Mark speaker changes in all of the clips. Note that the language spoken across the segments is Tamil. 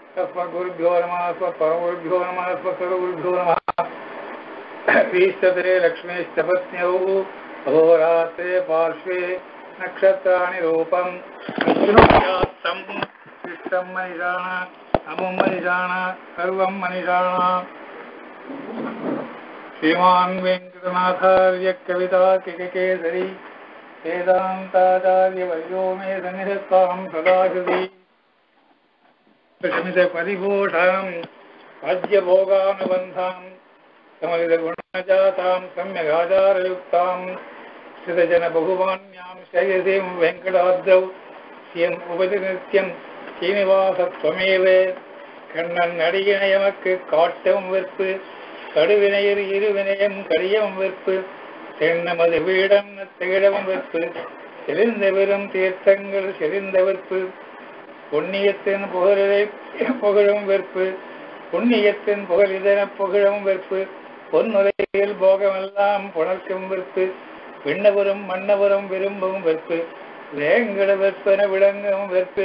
Speaker 1: अस्मद्गुरुभ्यो नमः अस्मत्परमगुरुभ्यो नमः अस्मत्सर्वगुरुभ्यो नमः ईष्टते लक्ष्मीस्तपत्न्यौ अहोरात्रे पार्श्वे नक्षत्राणि रूपम् विष्णुव्याप्तम् इष्टं मनिषाण अमुं मनिषाण सर्वं मनिषाण श्रीमान् वेङ्कटनाथार्य कविता किकेसरी वेदान्ताचार्यवर्यो मे सन्निधत्तां सदाहृदि प्रशमितपरिभूषणम् राज्यभोगानुबन्धाम् समलितगुणजातां सम्यगाचारयुक्तां स्थितजनबहुमान्यां शयसीं वेङ्कटाब्दौ சியம் உபதிநித்தியம் சீனிவாசத்வமேவ கண்ணன் அடியினை எமக்கு காட்டவும் வெற்பு கடுவினையர் இருவினையும் கடியவும் வெற்பு தென்னமது வீடம் திகழவும் வெற்பு செறிந்த பெரும் தீர்த்தங்கள் செறிந்த வெற்பு புண்ணியத்தின் புகழை புகழும் வெற்பு புண்ணியத்தின் புகழிதன புகழும் வெற்பு பொன்னுரையில் போகமெல்லாம் புணர்க்கும் வெற்பு விண்ணவரும் மன்னவரும் விரும்பும் வெற்பு வேங்கட வெற்பன விளங்கும் வெற்பு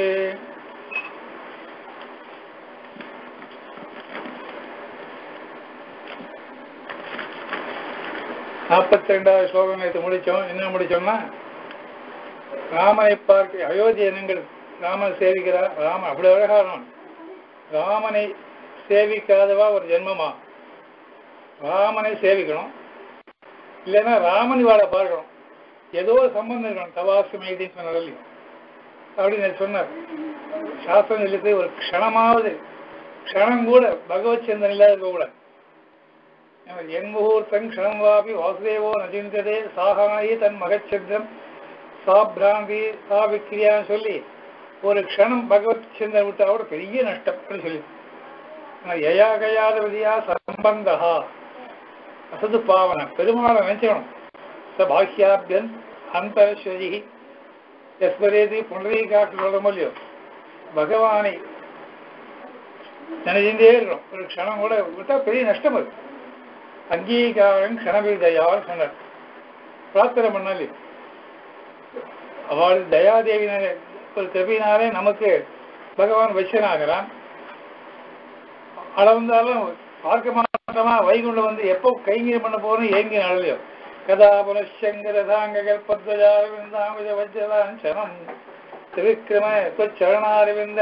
Speaker 1: நாற்பத்தி ரெண்டாவது ஸ்லோகம் நேற்று முடிச்சோம் என்ன முடிச்சோம்னா ராமனை பார்க்க அயோத்தி இனங்கள் ராமன் சேவிக்கிறார் ராமன் அப்படி அழகானவன் ராமனை சேவிக்காதவா ஒரு ஜென்மமா ராமனை சேவிக்கணும் இல்லைன்னா ராமன் வாழ பார்க்கணும் ஏதோ சம்பந்தம் இருக்கணும் தவாசு மைதின்னு சொன்னார் இல்லையோ அப்படின்னு சொன்னார் சாஸ்திரம் சொல்லிட்டு ஒரு க்ஷணமாவது க்ஷணம் கூட பகவத் சிந்தனை இல்லாத இருக்கக்கூடாது என் முகூர்த்தம் க்ஷணம் வாபி வாசுதேவோ நஜிந்ததே சாகாயி தன் மகச்சந்திரம் சா பிராந்தி சா விக்கிரியான்னு சொல்லி ஒரு க்ஷணம் பகவத் சிந்தனை விட்டா கூட பெரிய நஷ்டம் அப்படின்னு சொல்லி யயா கயாத விதியா சம்பந்தா அசது பாவன பெருமாளை நினைச்சுக்கணும் ச பாக்கியாபியன் அந்தரஸ்வதி எஸ்வரேதி புனரீகாட்டு சொல்ல முடியும் பகவானை நினைச்சுட்டே இருக்கணும் ஒரு க்ஷணம் கூட விட்டா பெரிய நஷ்டம் அது அங்கீகாரம் க்ஷணவிதயான்னு சொன்னார் பிரார்த்தனை பண்ணாலே அவள் தயாதேவினாலே ஒரு கிருபினாலே நமக்கு பகவான் வச்சனாகிறான் அளவந்தாலும் பார்க்க மாட்டோமா வைகுண்டம் வந்து எப்போ கைங்கரியம் பண்ண போகணும் ஏங்கி நடலையோ கதா புனஷங்கர தாங்க கல்பத்வஜாரவிந்தாமித வஜ்ரலாஞ்சனம் திருக்கிரம சரணாரவிந்த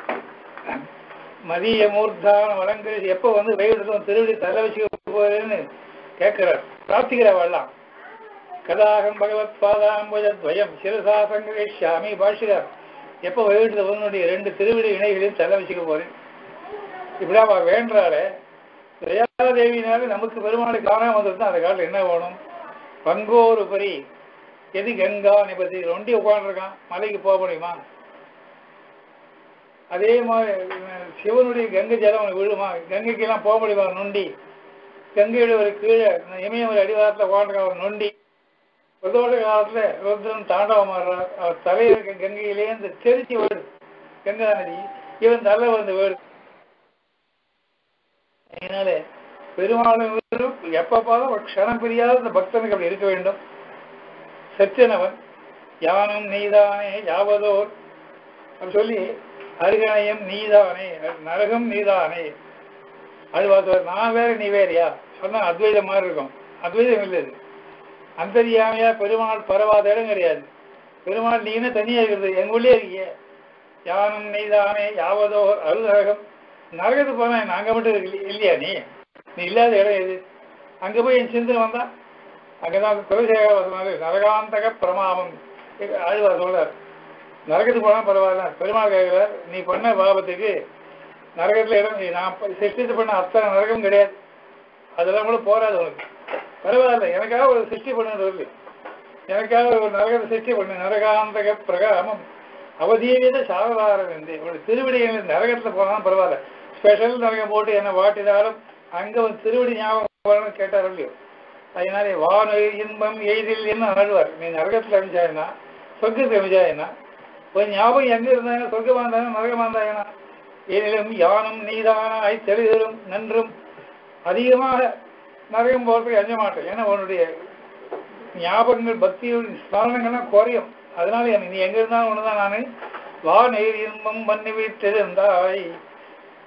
Speaker 1: மதிய மூர்த்தான வளங்கரி எப்போ வந்து வைகுண்டத்தும் திருவிடி தலை வச்சு போறேன்னு கேட்கிறார் பிரார்த்திக்கிறவெல்லாம் கதாகம் பகவத் பாதாம்புஜத்வயம் சிறுசா சங்கரிஷாமி பாஷிகார் எப்போ வைகுண்டத்தை உன்னுடைய ரெண்டு திருவிடி இணைகளையும் தலை வச்சுக்க போறேன் இப்படி அவ வேண்டாலே தயாதேவினால நமக்கு பெருமாளுக்கு காணாம வந்திருந்தா அந்த காலத்தில் என்ன வேணும் பங்கோரு பரி எது கங்கா நிபதி ரொண்டி உட்காந்துருக்கான் மலைக்கு போக முடியுமா அதே மாதிரி சிவனுடைய கங்கை ஜலம் அவனுக்கு விழுமா கங்கைக்கெல்லாம் போக முடியுமா நொண்டி கங்கையோட ஒரு கீழே இமயமலை அடிவாரத்தில் உட்காந்துருக்கான் அவர் நொண்டி பிரதோஷ காலத்துல ருத்ரன் தாண்டவம் ஆடுறார் அவர் தலையில் இருக்க கங்கையிலேருந்து தெரிச்சு விடு கங்கா நதி இவன் தலை வந்து விடு அதனால பெருமாளும் எப்ப பார்த்தாலும் ஒரு க்ஷணம் பிரியாத இந்த பக்தனுக்கு அப்படி இருக்க வேண்டும் சச்சனவன் யானும் நீதானே யாவதோர் அப்படி சொல்லி அருகணையம் நீதானே நரகம் நீதானே அது பார்த்தவர் நான் வேற நீ வேறையா சொன்னா அத்வைதம் மாதிரி இருக்கும் அத்வைதம் இல்லை இது அந்தரியாமையா பெருமாள் பரவாத இடம் கிடையாது பெருமாள் நீனே தனியா இருக்கிறது எங்க உள்ளே இருக்கிய யானும் நீதானே யாவதோர் அருநரகம் நரகத்துக்கு போனா அங்க மட்டும் இல்லையா நீ நீ இல்லாத இடம் எது அங்க போய் என் சிந்தனை வந்தா அங்கதான் குலசேகர நரகாந்தக பிரமாமம் ஆழ்வார் சொல்றார் நரகத்துக்கு போனா பரவாயில்ல பெருமாள் கேட்கிறார் நீ பண்ண பாபத்துக்கு நரகத்துல இடம் நான் சிருஷ்டித்து பண்ண அத்தனை நரகம் கிடையாது அதெல்லாம் கூட போராது உனக்கு பரவாயில்ல எனக்காக ஒரு சிருஷ்டி பண்ணு சொல்லு எனக்காக ஒரு நரகத்தை சிருஷ்டி பண்ணு நரகாந்தக பிரகாமம் அவதீவித சாரதாரம் என்று ஒரு திருவிடிகள் நரகத்துல போனாலும் பரவாயில்ல ஸ்பெஷல் நரகம் போட்டு என்ன வாட்டினாலும் அங்க ஒரு திருவடி ஞாபகம் கேட்டார் இல்லையோ அதனால வானொலி இன்பம் எய்தில் என்ன ஆழ்வார் நீ நரகத்துல அமிச்சாயினா சொர்க்கத்தை அமிச்சாயினா ஒரு ஞாபகம் எங்க இருந்தாங்க சொர்க்கமா இருந்தாங்க நரகமா இருந்தாங்கன்னா ஏனிலும் யானும் நீதானாய் தெளிதலும் நன்றும் அதிகமாக நரகம் போகிறதுக்கு அஞ்ச மாட்டேன் ஏன்னா உன்னுடைய ஞாபகங்கள் பக்தியுடைய ஸ்மரணங்கள்லாம் குறையும் அதனால எனக்கு நீ எங்க இருந்தாலும் ஒண்ணுதான் நானு வா நீர் இன்பம் பண்ணி விட்டிருந்தாய்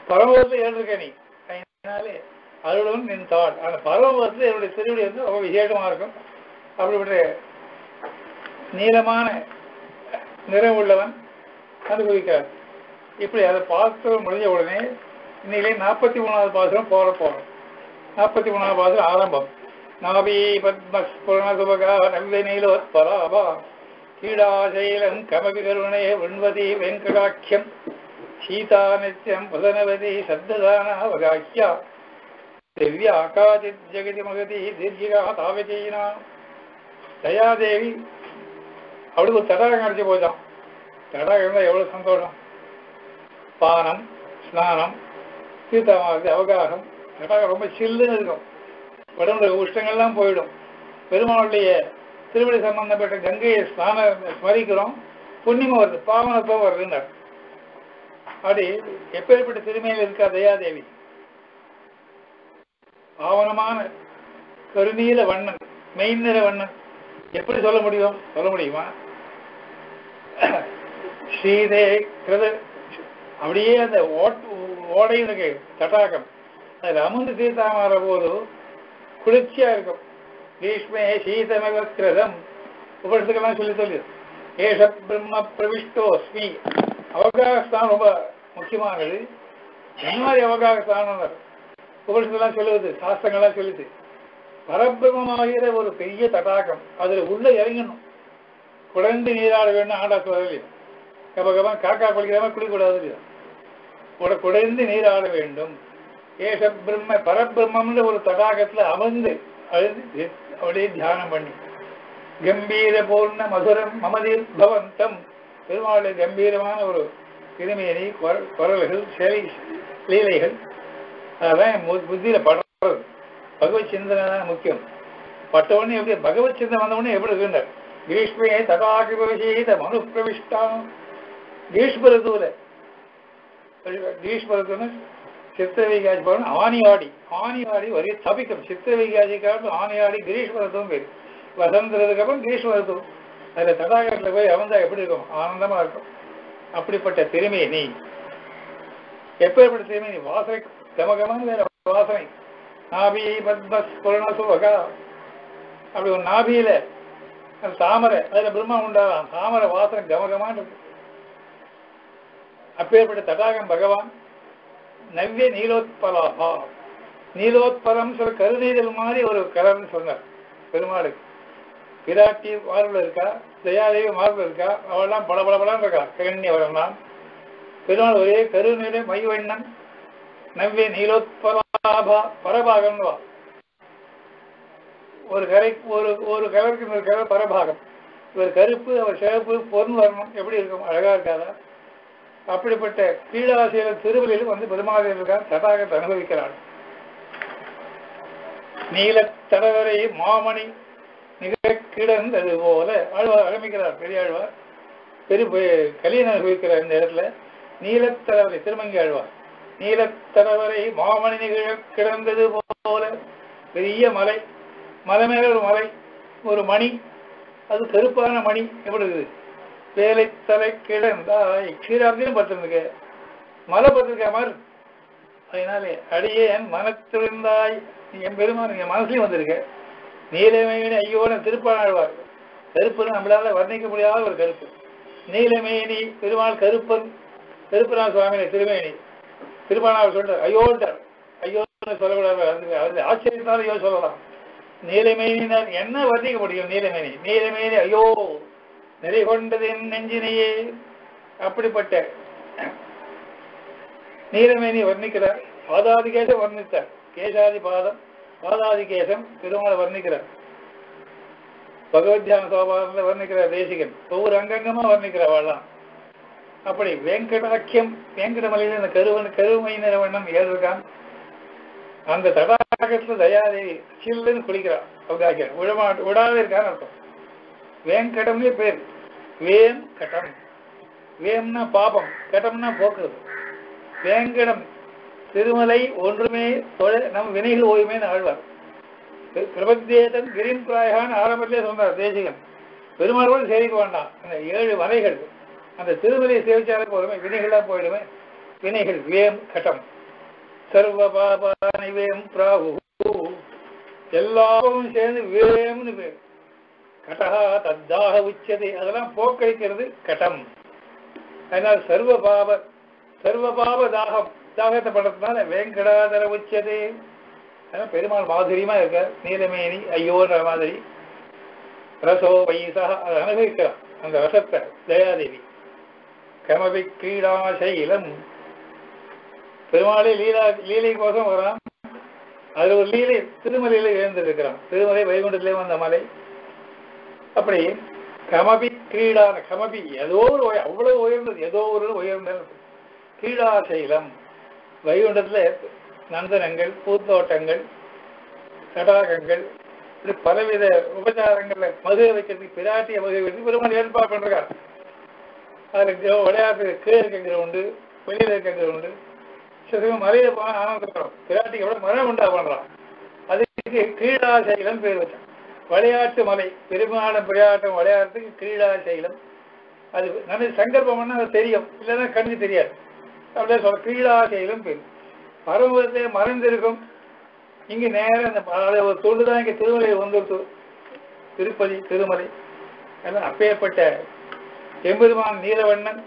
Speaker 1: பரமபதத்தில் ஏறிருக்க நீ அதனாலே அருளும் நின் தாள் அந்த பரமபதத்தில் என்னுடைய திருவடி வந்து ரொம்ப விசேஷமா இருக்கும் அப்படிப்பட்ட நீளமான நிறம் உள்ளவன் அனுபவிக்கிறார் இப்படி அதை பார்த்து முடிஞ்ச உடனே இன்னையிலே நாற்பத்தி மூணாவது பாசுரம் போற போறோம் நாற்பத்தி மூணாவது பாசுரம் ஆரம்பம் நாபி பத்மஸ்புரணசுபகா நவ்ய நீலோத்பராபா கீடாசைலம் கமபி கருணே விண்வதி வெங்கடாக்கியம் சீதா நித்யம் புதனவதி சத்ததானாவகாக்கியா திவ்யா காச்சித் ஜெகதி மகதி தீர்கிகா தாவகீனா தயாதேவி அவளுக்கு ஒரு தடாகம் அடிச்சு போச்சான் தடாகம் இருந்தால் எவ்வளவு சந்தோஷம் பானம் ஸ்நானம் தீர்த்தமாகிறது அவகாசம் தடாகம் ரொம்ப சில்லுன்னு இருக்கும் உடம்புல உஷ்டங்கள்லாம் போயிடும் பெருமாளுடைய திருவடி சம்பந்தப்பட்ட கங்கையை ஸ்நான ஸ்மரிக்கிறோம் புண்ணியமும் வருது பாவனத்துவம் வருதுன்னார் அப்படி எப்பேற்பட்ட திருமையில் இருக்கா தயாதேவி பாவனமான கருநீல வண்ணன் மெய்நிற வண்ணன் எப்படி சொல்ல முடியும் சொல்ல முடியுமா ஸ்ரீதே கிருத அப்படியே அந்த ஓட் ஓடை இருக்கு தடாகம் அதில் அமுந்து தீர்த்தாமாற போது குளிர்ச்சியா இருக்கும் பீஷ்மே சீதமக கிருதம் உபனிஷத்துக்கெல்லாம் சொல்லி சொல்லி ஏஷ பிரம்ம பிரவிஷ்டோஸ்மி அவகாசம் ரொம்ப முக்கியமானது என்ன மாதிரி அவகாசம் உபனிஷத்துலாம் சொல்லுவது சாஸ்திரங்கள்லாம் சொல்லுது பரபிரமமாகிற ஒரு பெரிய தடாகம் அதுல உள்ள இறங்கணும் குழந்தை நீராட வேணும் ஆண்டா சொல்லலையோ கபகபம் காக்கா குளிக்கிற மாதிரி குளிக்கூடாது இல்லையா உட குடைந்து நீராட வேண்டும் ஏஷ பிரம்ம பரபிரம்மம்னு ஒரு தடாகத்துல அமர்ந்து அழுது அப்படியே தியானம் பண்ணி கம்பீர பூர்ண மதுரம் மமதில் பவந்தம் பெருமாளுடைய கம்பீரமான ஒரு திருமேனி குர- குரல்கள் சேவை லீலைகள் அதெல்லாம் மு- புத்தியில படுறது பகவத் சிந்தனை தான் முக்கியம் பட்ட உடனே எப்படி பகவத் சிந்தனை வந்த உடனே எப்படி இருந்தார் கிரீஷ்மே ததாகி பிரவிசீத மனு பிரவிஷ்டாம் கிரீஷ்ம ரிதுவில் கிரீஷ்ம ரிதுன்னு சித்திரவைகாசி பவன் ஆனியாடி ஆனியாடி வரைய தபிக்கும் சித்திரவைகாசிக்காரன் ஆனியாடி கிரீஷ்ம ரிதுவும் பேர் வசந்ததுக்கு அப்புறம் கிரீஷ்ம ரிது அதுல தடாகத்தில் போய் அவந்தா எப்படி இருக்கும் ஆனந்தமா இருக்கும் அப்படிப்பட்ட திருமையை நீ எப்பேற்பட்ட திருமை நீ வாசனை கமகமான வேற வாசனை நாபி பத்ம ஸ்புரணசுவகா அப்படி ஒரு நாபியில அந்த தாமரை அதுல பிரம்மா உண்டாகலாம் தாமரை வாசனை கமகமான இருக்கு அப்பேற்பட்ட தடாகம் பகவான் நவ்ய நீலோத்பலாபா நீலோத்பலம் சொல்ல கருநீதல் மாதிரி ஒரு கலர்னு சொன்னார் பெருமாளுக்கு பிராட்டி மார்பில் இருக்கா தயாதேவி மார்பில் இருக்கா அவள்லாம் பல பல பலம் இருக்கா ககன்யவரம் தான் பெருமாள் ஒரே கருநீல மைவண்ணன் நவ்ய நீலோத்பலாபா பரபாகம் வா ஒரு கரை ஒரு ஒரு கலருக்கு இன்னொரு கலர் பரபாகம் இவர் கருப்பு அவர் சிவப்பு பொன் வர்ணம் எப்படி இருக்கும் அழகா இருக்காதா அப்படிப்பட்ட கீழாசிரியர் திருவள்ளில் வந்து பெருமாள் இருக்கார் தடாகத்தை அனுபவிக்கிறார் நீல தடவரை மாமணி நிகழ கிடந்தது போல ஆழ்வார் ஆரம்பிக்கிறார் பெரியாழ்வார் பெரு கலியன் அனுபவிக்கிறார் இந்த இடத்துல நீலத்தடவரை திருமங்கி ஆழ்வார் நீலத்தடவரை மாமணி நிகழ கிடந்தது போல பெரிய மலை மலை மேல ஒரு மலை ஒரு மணி அது கருப்பான மணி எப்படி இருக்குது வேலை தலை கிடந்தாய் க்ஷீராப்தியும் பட்டிருந்துக்க மலை பட்டிருக்க மாதிரி அதனாலே அடியே என் மனத்திருந்தாய் நீ என் பெருமான் என் மனசுலயும் வந்திருக்க நீலமேனி ஐயோன திருப்பாழ்வார் கருப்புன்னு நம்மளால வர்ணிக்க முடியாத ஒரு கருப்பு நீலமேனி பெருமாள் கருப்பன் கருப்பநாத சுவாமி திருமேனி திருப்பாணாவர் சொல்றார் ஐயோன்றார் ஐயோன்னு சொல்லக்கூடாது அது- அது ஆச்சரியத்தால் ஐயோ சொல்லலாம் நீலமேனினார் என்ன வர்ணிக்க முடியும் நீலமேனி நீலமேனி ஐயோ நிலை கொண்டது என் நெஞ்சினையே அப்படிப்பட்ட நீலமேனி வர்ணிக்கிறார் பாதாதி கேசம் வர்ணித்தார் கேசாதி பாதம் பாதாதி கேசம் பெருமாள் வர்ணிக்கிறார் பகவத்யான சோபாரத்தில் வர்ணிக்கிறார் தேசிகன் ஒவ்வொரு அங்கங்கமா வர்ணிக்கிறார் அவள்லாம் அப்படி வெங்கடாக்கியம் வெங்கடமலையில் இந்த கருவன் கருமை நிறவண்ணம் ஏறிருக்கான் அந்த தடாகத்துல தயாதேவி சில்லுன்னு குளிக்கிறான் அவகாக்கிய விழமா விடாத இருக்கான்னு அர்த்தம் வேங்கடம்னே பேர் வேம் கடம் வேம்னா பாபம் கடம்னா போக்குறது வேங்கடம் திருமலை ஒன்றுமே தொழ நம் வினைகள் ஓய்வுமே ஆழ்வார் பிர- பிரபத்தேதன் கிரீன் பிராயகான்னு ஆரம்பத்திலே சொன்னார் தேசிகன் பெருமாள் கூட சேவிக்க வேண்டாம் அந்த ஏழு மலைகள் அந்த திருமலையை சேவிச்சாலே போதுமே வினைகள்லாம் போயிடுமே வினைகள் வேம் கட்டம் சர்வ பாபானி வேம் பிராகு எல்லாரும் சேர்ந்து வேம்னு பேர் கடகா தத்தாக உச்சதை அதெல்லாம் போக்கடிக்கிறது கடம் அதனால் சர்வ பாப சர்வ பாப தாகம் தாகத்தை படுறதுனால வேங்கடாதர உச்சதே அதான் பெருமாள் மாதுரியமா இருக்க நீலமேனி ஐயோன்ற மாதிரி ரசோ வைசா அதை அனுபவிக்கிறான் அந்த ரசத்தை தயாதேவி கமபி கிரீடா சைலம் பெருமாளே லீலா லீலை கோசம் வரான் அது ஒரு லீலை திருமலையில எழுந்திருக்கிறான் திருமலை வைகுண்டத்திலே வந்த மலை அப்படி கமபி கிரீடான கமபி ஏதோ ஒரு உய- அவ்வளவு உயர்ந்தது ஏதோ ஒரு உயர்ந்தது கிரீடா சைலம் வைகுண்டத்துல நந்தனங்கள் பூத்தோட்டங்கள் தடாகங்கள் இப்படி பலவித உபச்சாரங்கள்ல மதுரை வைக்கிறதுக்கு பிராட்டிய மதுரை வைக்கிறதுக்கு பெருமாள் ஏற்பாடு பண்றார் அதுக்கு விளையாட்டு கீழே இருக்கிற உண்டு வெளியில இருக்கிற உண்டு சில சமயம் மலையில போனா ஆனந்தப்படும் பிராட்டிக்கு எவ்வளவு மரம் உண்டா பண்றான் அதுக்கு கிரீடாசைலம் பேர் வச்சான் விளையாட்டு மலை பெருமாளும் விளையாட்டும் விளையாடுறதுக்கு கிரீடாசைலம் அது நல்ல சங்கல்பம் பண்ணா அது தெரியும் இல்லைன்னா கண்ணு தெரியாது அப்படியே சொல்ல கிரீடாசைலம் பேர் பரவத்தை மறைந்திருக்கும் இங்க நேரம் அந்த அதை ஒரு தொண்டு தான் இங்க திருமலை வந்துருத்து திருப்பதி திருமலை எல்லாம் அப்பேற்பட்ட எம்பெருமான் நீலவண்ணன்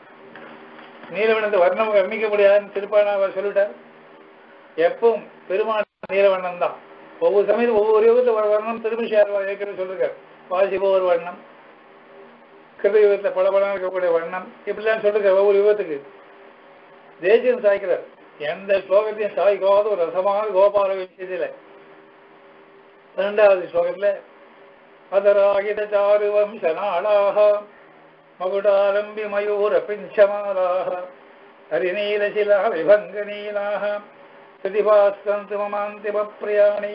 Speaker 1: நீலவண்ணத்தை வர்ணம் வர்ணிக்க முடியாதுன்னு திருப்பாணாவை சொல்லிட்டார் எப்பவும் பெருமாள் நீலவண்ணன் தான் ஒவ்வொரு சமயத்தில் ஒவ்வொரு யுகத்தில் ஒரு வர்ணம் திருமிஷார் ஏற்கனவே சொல்லிருக்கார் வாசிப ஒரு வண்ணம் கிருத யுகத்தில் பல பலம் இருக்கக்கூடிய வண்ணம் இப்படிலாம் சொல்லிருக்கார் ஒவ்வொரு யுகத்துக்கு தேசியம் சாய்க்கிறார் எந்த ஸ்லோகத்தையும் சாய்க்காத ஒரு ரசமான கோபால விஷயத்தில் பன்னெண்டாவது ஸ்லோகத்தில் அதராகித சாரு வம்சநாளாக மகுடாரம்பி மயூர பிஞ்சமாலாக ஹரிநீலசிலா விபங்கநீலாக பிரதிபாஸ்கந்து மமாந்திம பிரியாணி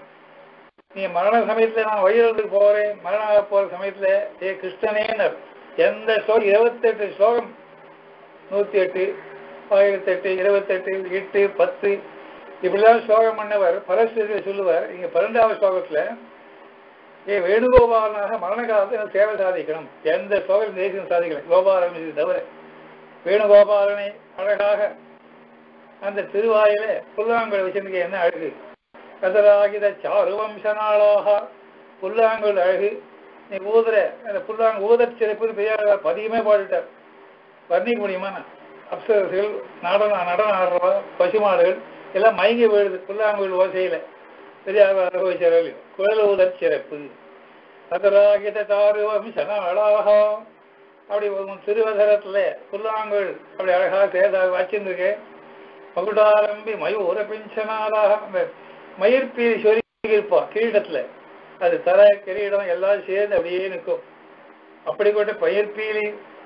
Speaker 1: நீ மரண சமயத்துல நான் வயிறுக்கு போறேன் மரண போற சமயத்துல ஏ கிருஷ்ணனேனர் எந்த ஸ்லோகம் இருபத்தெட்டு ஸ்லோகம் நூத்தி எட்டு ஆயிரத்தி எட்டு இருபத்தெட்டு எட்டு பத்து இப்படிலாம் ஸ்லோகம் பண்ணவர் பரஸ்வதியில் சொல்லுவார் இங்க பன்னெண்டாவது ஸ்லோகத்துல ஏ வேணுகோபாலனாக மரண காலத்தில் எனக்கு சேவை சாதிக்கணும் எந்த ஸ்லோகம் தேசியம் சாதிக்கல கோபாலம் இது தவிர வேணுகோபாலனை அழகாக அந்த திருவாயில புல்லாங்குழல் வச்சிருக்க என்ன அழகு கதராகித சாருவம்சனாளாக புல்லாங்குழல் அழகு நீ ஊதுற அந்த புல்லாங்கு ஊதற் சிறப்பு பெரியார் பதிகமே பாடிட்டார் வர்ணிக்க முடியுமா அப்சரசுகள் நடனம் நடனம் ஆடுறவா பசுமாடுகள் எல்லாம் மயங்கி விழுது புல்லாங்குழல் ஓசையில பெரியார் அனுபவிச்சார்கள் குழல் ஊதற் சிறப்பு கதராகித சாருவம்சனாளாக அப்படி உன் திருவதரத்துல புல்லாங்குழல் அப்படி அழகா சேதா வச்சிருந்துருக்கேன் பகுடாரம்பி மயூர பிஞ்சனாலாக அந்த மயிர்பீலி சொருகி இருப்பான் கிரீடத்துல அது தலை கிரீடம் எல்லாம் சேர்ந்து அப்படியே நிற்கும் அப்படிப்பட்ட பயிர்பீலி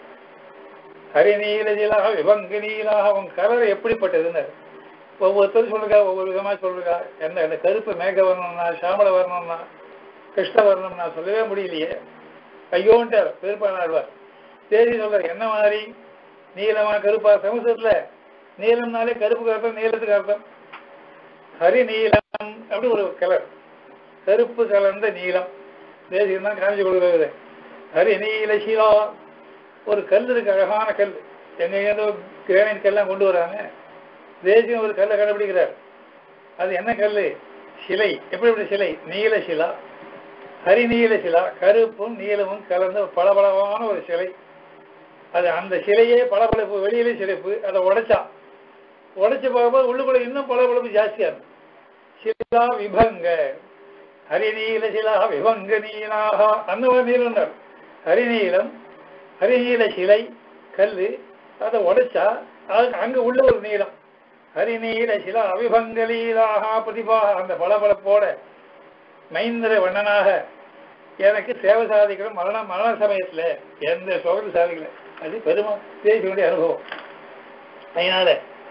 Speaker 1: ஹரிநீலஜிலாக விபங்கு நீலாக அவன் கலர் எப்படிப்பட்டதுன்னு ஒவ்வொருத்தரும் சொல்லுங்க ஒவ்வொரு விதமா சொல்லுங்க என்ன என்ன கருப்பு மேக வரணும்னா சாமல வரணும்னா கிருஷ்ண வரணும்னா சொல்லவே முடியலையே ஐயோன்ட்டார் பெருப்பானாழ்வார் தேதி சொல்றார் என்ன மாதிரி நீளமா கருப்பா சமஸ்கிருதத்துல நீலம்னாலே கருப்பு அர்த்தம் நீளத்துக்கு அர்த்தம் ஹரி நீலம் அப்படி ஒரு கலர் கருப்பு கலர்ந்த நீலம் தேசியம் தான் காமிச்சு கொடுக்குறது ஹரி நீல சீலா ஒரு கல் இருக்கு அழகான கல் எங்க ஏதோ கிரானைட் கல்லாம் கொண்டு வராங்க தேசியம் ஒரு கல்லை கண்டுபிடிக்கிறார் அது என்ன கல் சிலை எப்படிப்பட்ட சிலை நீல சிலா ஹரிநீல சிலா கருப்பும் நீலமும் கலந்த பளபளவான ஒரு சிலை அது அந்த சிலையே பளபளப்பு வெளியிலே சிறப்பு அதை உடைச்சான் உடைச்சு பார்க்கும்போது உள்ளுக்குள்ள இன்னும் பளபளப்பு ஜாஸ்தியா இருக்கும் சிலா விபங்க ஹரிநீல சிலா விபங்க நீலாக அந்த ஒரு நீலம் ஹரிநீலம் ஹரிநீல சிலை கல்லு அதை உடைச்சா அதுக்கு அங்க உள்ள ஒரு நீளம் ஹரிநீல சிலா அவிபங்கலீலாக பிரதிபாக அந்த பளபளப்போட மைந்திர வண்ணனாக எனக்கு சேவை சாதிக்கணும் மரண மரண சமயத்துல எந்த சோகத்தை சாதிக்கல அது பெருமா தேசியனுடைய அனுபவம் அதனால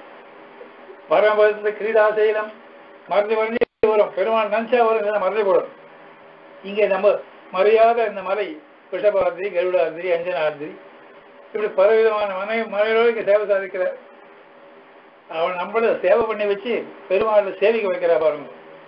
Speaker 1: பரமபதத்துல கிரீடாசைலம் மறந்து மறந்து வரும் பெருமாள் நினைச்சா வரும் மறந்து போடும் இங்க நம்ம மறையாத இந்த மலை விஷபாதிரி கருடாதிரி அஞ்சனாதிரி இப்படி பலவிதமான மனை மலையோடு இங்க சேவை சாதிக்கிற அவன் நம்மள சேவை பண்ணி வச்சு பெருமாள் சேவிக்க வைக்கிறா பாருங்க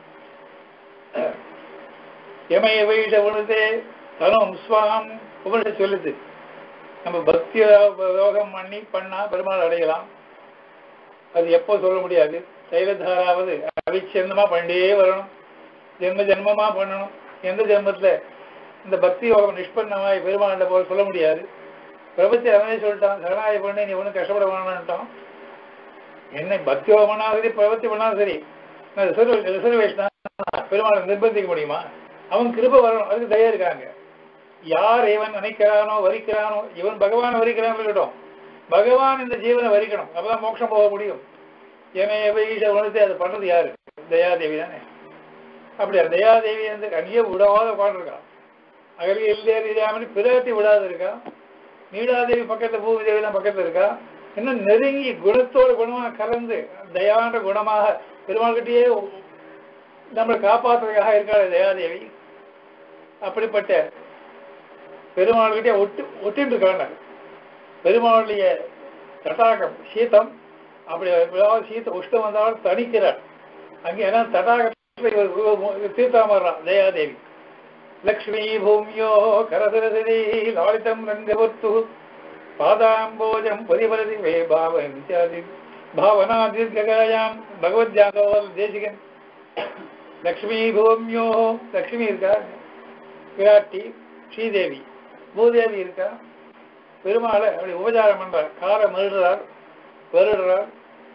Speaker 1: எமைய வைட உழுதே தனும் ஸ்வாம் உபனிட சொல்லுது நம்ம பக்தி யோகம் பண்ணி பண்ணா பெருமாள் அடையலாம் அது எப்போ சொல்ல முடியாது தைலதாராவது அவிச்சந்தமா பண்ணிட்டே வரணும் ஜென்ம ஜென்மமா பண்ணணும் எந்த ஜென்மத்துல இந்த பக்தி யோகம் நிஷ்பன்னமாய் பெருமாண்ட போல சொல்ல முடியாது பிரபத்தி அவனே சொல்லிட்டான் சரணாய பண்ணி நீ ஒன்றும் கஷ்டப்பட வேணான்ட்டான் என்ன பக்தி யோகம் பண்ணாலும் சரி பிரபத்தி பண்ணாலும் சரி நான் ரிசர்வ் ரிசர்வேஷன் பெருமாளை நிர்பந்திக்க முடியுமா அவன் கிருப வரணும் அதுக்கு தயா இருக்காங்க யார் இவன் நினைக்கிறானோ வரிக்கிறானோ இவன் பகவான் வரிக்கிறான் இருக்கட்டும் பகவான் இந்த ஜீவனை வரிக்கணும் அப்பதான் மோட்சம் போக முடியும் ஏன்னா வைஷ உணர்த்தி அதை பண்றது யாரு தயாதேவி தானே அப்படி அந்த தயாதேவி வந்து அங்கேயே விடாத உட்காந்துருக்கான் அகலிய இல்லையா இல்லாமல் பிராட்டி விடாத இருக்கா நீடாதேவி பக்கத்துல பூமி தேவி தான் பக்கத்துல இருக்கா இன்னும் நெருங்கி குணத்தோட குணமாக கலந்து தயான்ற குணமாக பெருமாள்கிட்டயே நம்மளை காப்பாற்றுறதுக்காக இருக்காள் தயாதேவி அப்படிப்பட்ட பெருமாள்கிட்டே ஒட்டு ஒட்டிட்டு இருக்காங்க பெருமாளுடைய தடாகம் சீதம் அப்படி எப்படியாவது சீத்த உஷ்டம் வந்தாலும் தணிக்கிறார் அங்கே ஏன்னா தடாகத்தில் தீர்த்தாமறான் தயாதேவி லக்ஷ்மீ பூமியோ கரதரசதி லாலிதம் ரங்கவர்த்து பாதாம்போஜம் பரிபரதி வே பாவ இத்தியாதி பாவனா தீர்க்காயாம் பகவத்யாகவால் தேசிகன் லக்ஷ்மி பூமியோ லக்ஷ்மி இருக்கா விராட்டி ஸ்ரீதேவி பூதேவி இருக்கா பெருமாளை அப்படி உபச்சாரம் பண்றார் காரை மருடுறார் வருடுறார்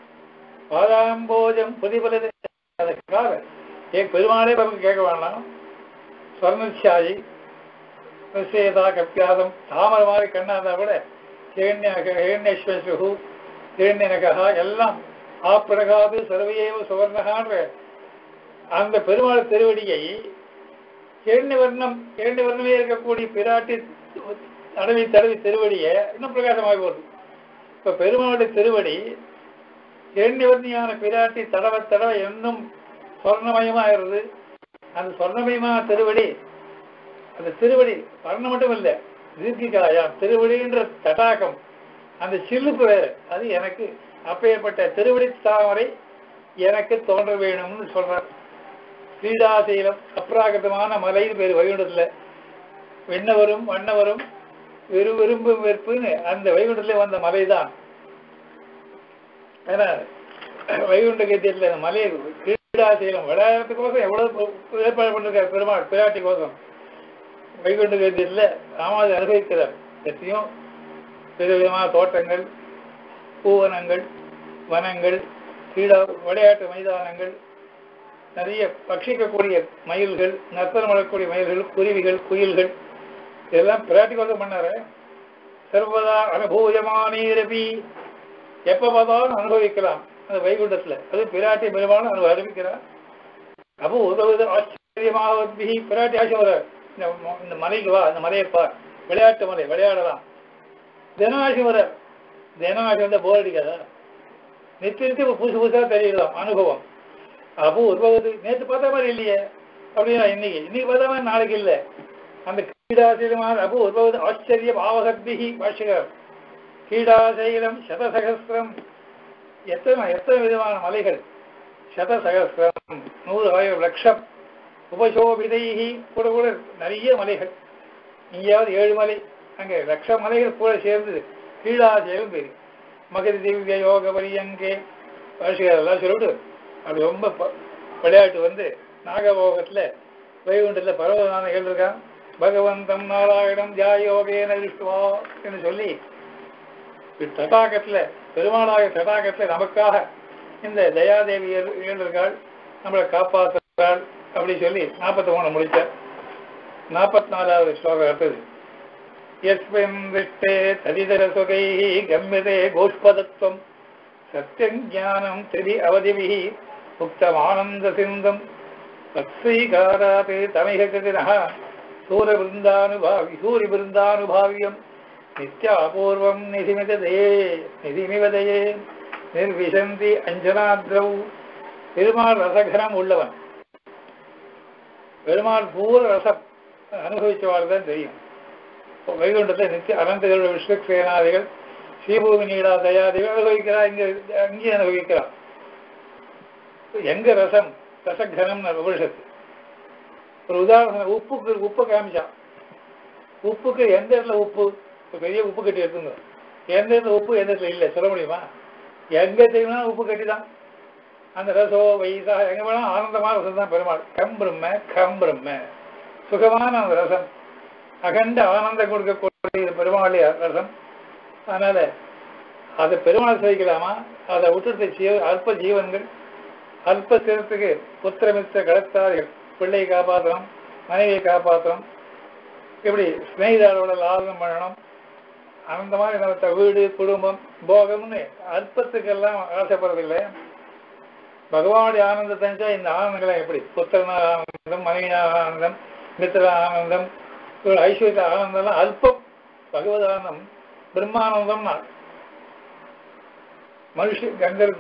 Speaker 1: பாதாம்போஜம் பிரதிபலது அந்த காரை ஏன் பெருமாளே பக்கம் கேட்க வேண்டாம் ஸ்வர்ணச்சாயி நிச்சயதா கப்பியாதம் தாமரை மாதிரி கண்ணா இருந்தா கூட ஹிரண்யஸ்வசு ஹிரண்யனகா எல்லாம் ஆப்பிரகாது சர்வையேவ சுவர்ணகான்ற அந்த பெருமாள் திருவடியை இரண்டு வர்ணம் இரண்டு வர்ணமே இருக்கக்கூடிய பிராட்டி தடவி தடவி திருவடியை இன்னும் பிரகாசமாகி போகுது இப்ப பெருமாளுடைய திருவடி இரண்டு வர்ணியான பிராட்டி தடவ தடவை இன்னும் சொர்ணமயமாகிறது அந்த சொர்ணமயமான திருவடி அந்த திருவடி வர்ணம் மட்டும் இல்லை தீர்க்கிகாயா திருவடின்ற தடாகம் அந்த சில்லுக்கு வேறு அது எனக்கு அப்பேற்பட்ட திருவடி தாமரை எனக்கு தோன்ற வேணும்னு சொல்றார் ஸ்ரீடாசைலம் அப்ராகதமான மலையில் பேர் வைகுண்டத்துல வெண்ணவரும் வண்ணவரும் வெறு விரும்பும் வெறுப்புன்னு அந்த வைகுண்டத்துல வந்த மலைதான் ஏன்னா வைகுண்ட கத்தியத்தில் அந்த மலையை கிரீடாசைலம் விளையாடுறதுக்கோசம் எவ்வளவு ஏற்பாடு பண்ணிருக்கார் பெருமாள் பிராட்டி கோசம் வைகுண்ட கத்தியத்தில் ராமாவது அனுபவிக்கிறார் எத்தனையும் விதவிதமான தோட்டங்கள் பூவனங்கள் வனங்கள் கிரீடா விளையாட்டு மைதானங்கள் நிறைய பட்சிக்கக்கூடிய மயில்கள் நர்த்தனம் வளரக்கூடிய மயில்கள் குருவிகள் குயில்கள் இதெல்லாம் பிராட்டிகோசம் பண்ணாரு சர்வதா அனுபூயமானீரபி எப்ப பார்த்தாலும் அனுபவிக்கலாம் அந்த வைகுண்டத்துல அது பிராட்டி பெருமானும் அனு அனுபவிக்கிறார் அப்போ உதவுது ஆச்சரியமாக பிராட்டி ஆசைவரார் இந்த ம- இந்த மலைக்கு வா அந்த மலையை பார் விளையாட்டு மலை விளையாடலாம் தினவாசி வர தினவாசி வந்தா போர் அடிக்காதா நித்திய நித்தியம் புதுசு புதுசா தெரியலாம் அனுபவம் அப்போ உருவாகுது நேற்று பார்த்த மாதிரி இல்லையே அப்படின்னா இன்னைக்கு இன்னைக்கு பார்த்த மாதிரி நாளைக்கு இல்லை அந்த கீடாசீலமான அப்போ உருவாகுது ஆச்சரியம் ஆவகத்பிகி பாஷகர் கீடாசைலம் சதசகசிரம் எத்தனை எத்தனை விதமான மலைகள் சதசகசிரம் நூறு ஆயிரம் லட்சம் உபசோபிதைகி கூட கூட நிறைய மலைகள் இங்கேயாவது ஏழு மலை அங்கே லட்ச மலைகள் கூட சேர்ந்து கீழாசேலம் பேரு மகதி திவ்ய யோக பரியங்கே பாஷகர் எல்லாம் சொல்லிவிட்டு அப்படி ரொம்ப ப- விளையாட்டு வந்து நாகபோகத்துல வைகுண்டத்தில் பரவதான இருக்கான் பகவந்தம் நாராயணம் ஜாயோகேன விஷ்ணுவா என்று சொல்லி தடாகத்துல பெருமாளாக தடாகத்துல நமக்காக இந்த தயாதேவி இருக்காள் நம்மளை காப்பாற்றுறாள் அப்படி சொல்லி நாற்பத்தி மூணு முடிச்சார் நாற்பத்தி நாலாவது ஸ்லோகம் அடுத்தது யஸ்மின் விஷ்டே ததிதர சுகை கம்யதே கோஷ்பதத்துவம் சத்தியம் ஞானம் திரி அவதிபிः உக்தமானந்த சிந்தம் தத்ஸ்வீகாராத் தமிக கிருதினः சூரபிருந்தானுபாவி சூரிபிருந்தானுபாவியம் நித்யாபூர்வம் நிதிமிததே நிதிமிவதையே நிர்விசந்தி அஞ்சனாத்ரவ் பெருமாள் ரசகரம் உள்ளவன் பெருமாள் பூர ரசம் அனுபவிச்சவாள் தான் தெரியும் இப்போ வைகுண்டத்தில் நித்திய அனந்தகள் விஸ்வக்சேனாதிகள் ஸ்ரீபூமி நீடா தயாதிகள் அனுபவிக்கிறா இங்க அங்கேயும் அனுபவிக்கிறா எங்க ரசம் ரசகனம் உபனிஷத்து ஒரு உதாரணம் உப்புக்கு உப்பை காமிச்சான் உப்புக்கு எந்த இடத்துல உப்பு இப்ப பெரிய உப்பு கட்டி எடுத்துங்க எந்த இடத்துல உப்பு எந்த இடத்துல இல்லை சொல்ல முடியுமா எங்க தெரியுமா உப்பு கட்டி தான் அந்த ரசோ வைசா எங்க வேணா ஆனந்தமான ரசம் தான் பெருமாள் கம் பிரம்ம கம் பிரம்ம சுகமான அந்த ரசம் அகண்ட ஆனந்தம் கொடுக்கக்கூடிய பெருமாள் ரசம் அதனால அதை பெருமாள் சேவிக்கலாமா அதை விட்டுட்டு ஜீவ அல்ப ஜீவன்கள் அல்ப சிரத்துக்கு புத்திரமித்த கடத்தார்கள் பிள்ளையை காப்பாற்றணும் மனைவியை காப்பாற்றணும் இப்படி ஸ்நேகிதாரோட லாபம் பண்ணணும் அந்த மாதிரி நம்ம வீடு குடும்பம் போகம்னு அல்பத்துக்கெல்லாம் ஆசைப்படுறதில்லை பகவானுடைய ஆனந்தத்தை நினைச்சா இந்த ஆனந்தங்களை எப்படி புத்திரன ஆனந்தம் மனைவி ஆனந்தம் மித்திர ஆனந்தம் ஒரு ஐஸ்வர்ய ஆனந்தம்லாம் அல்பம் பகவத் ஆனந்தம் பிரம்மானந்தம்னா மனுஷ கந்தர்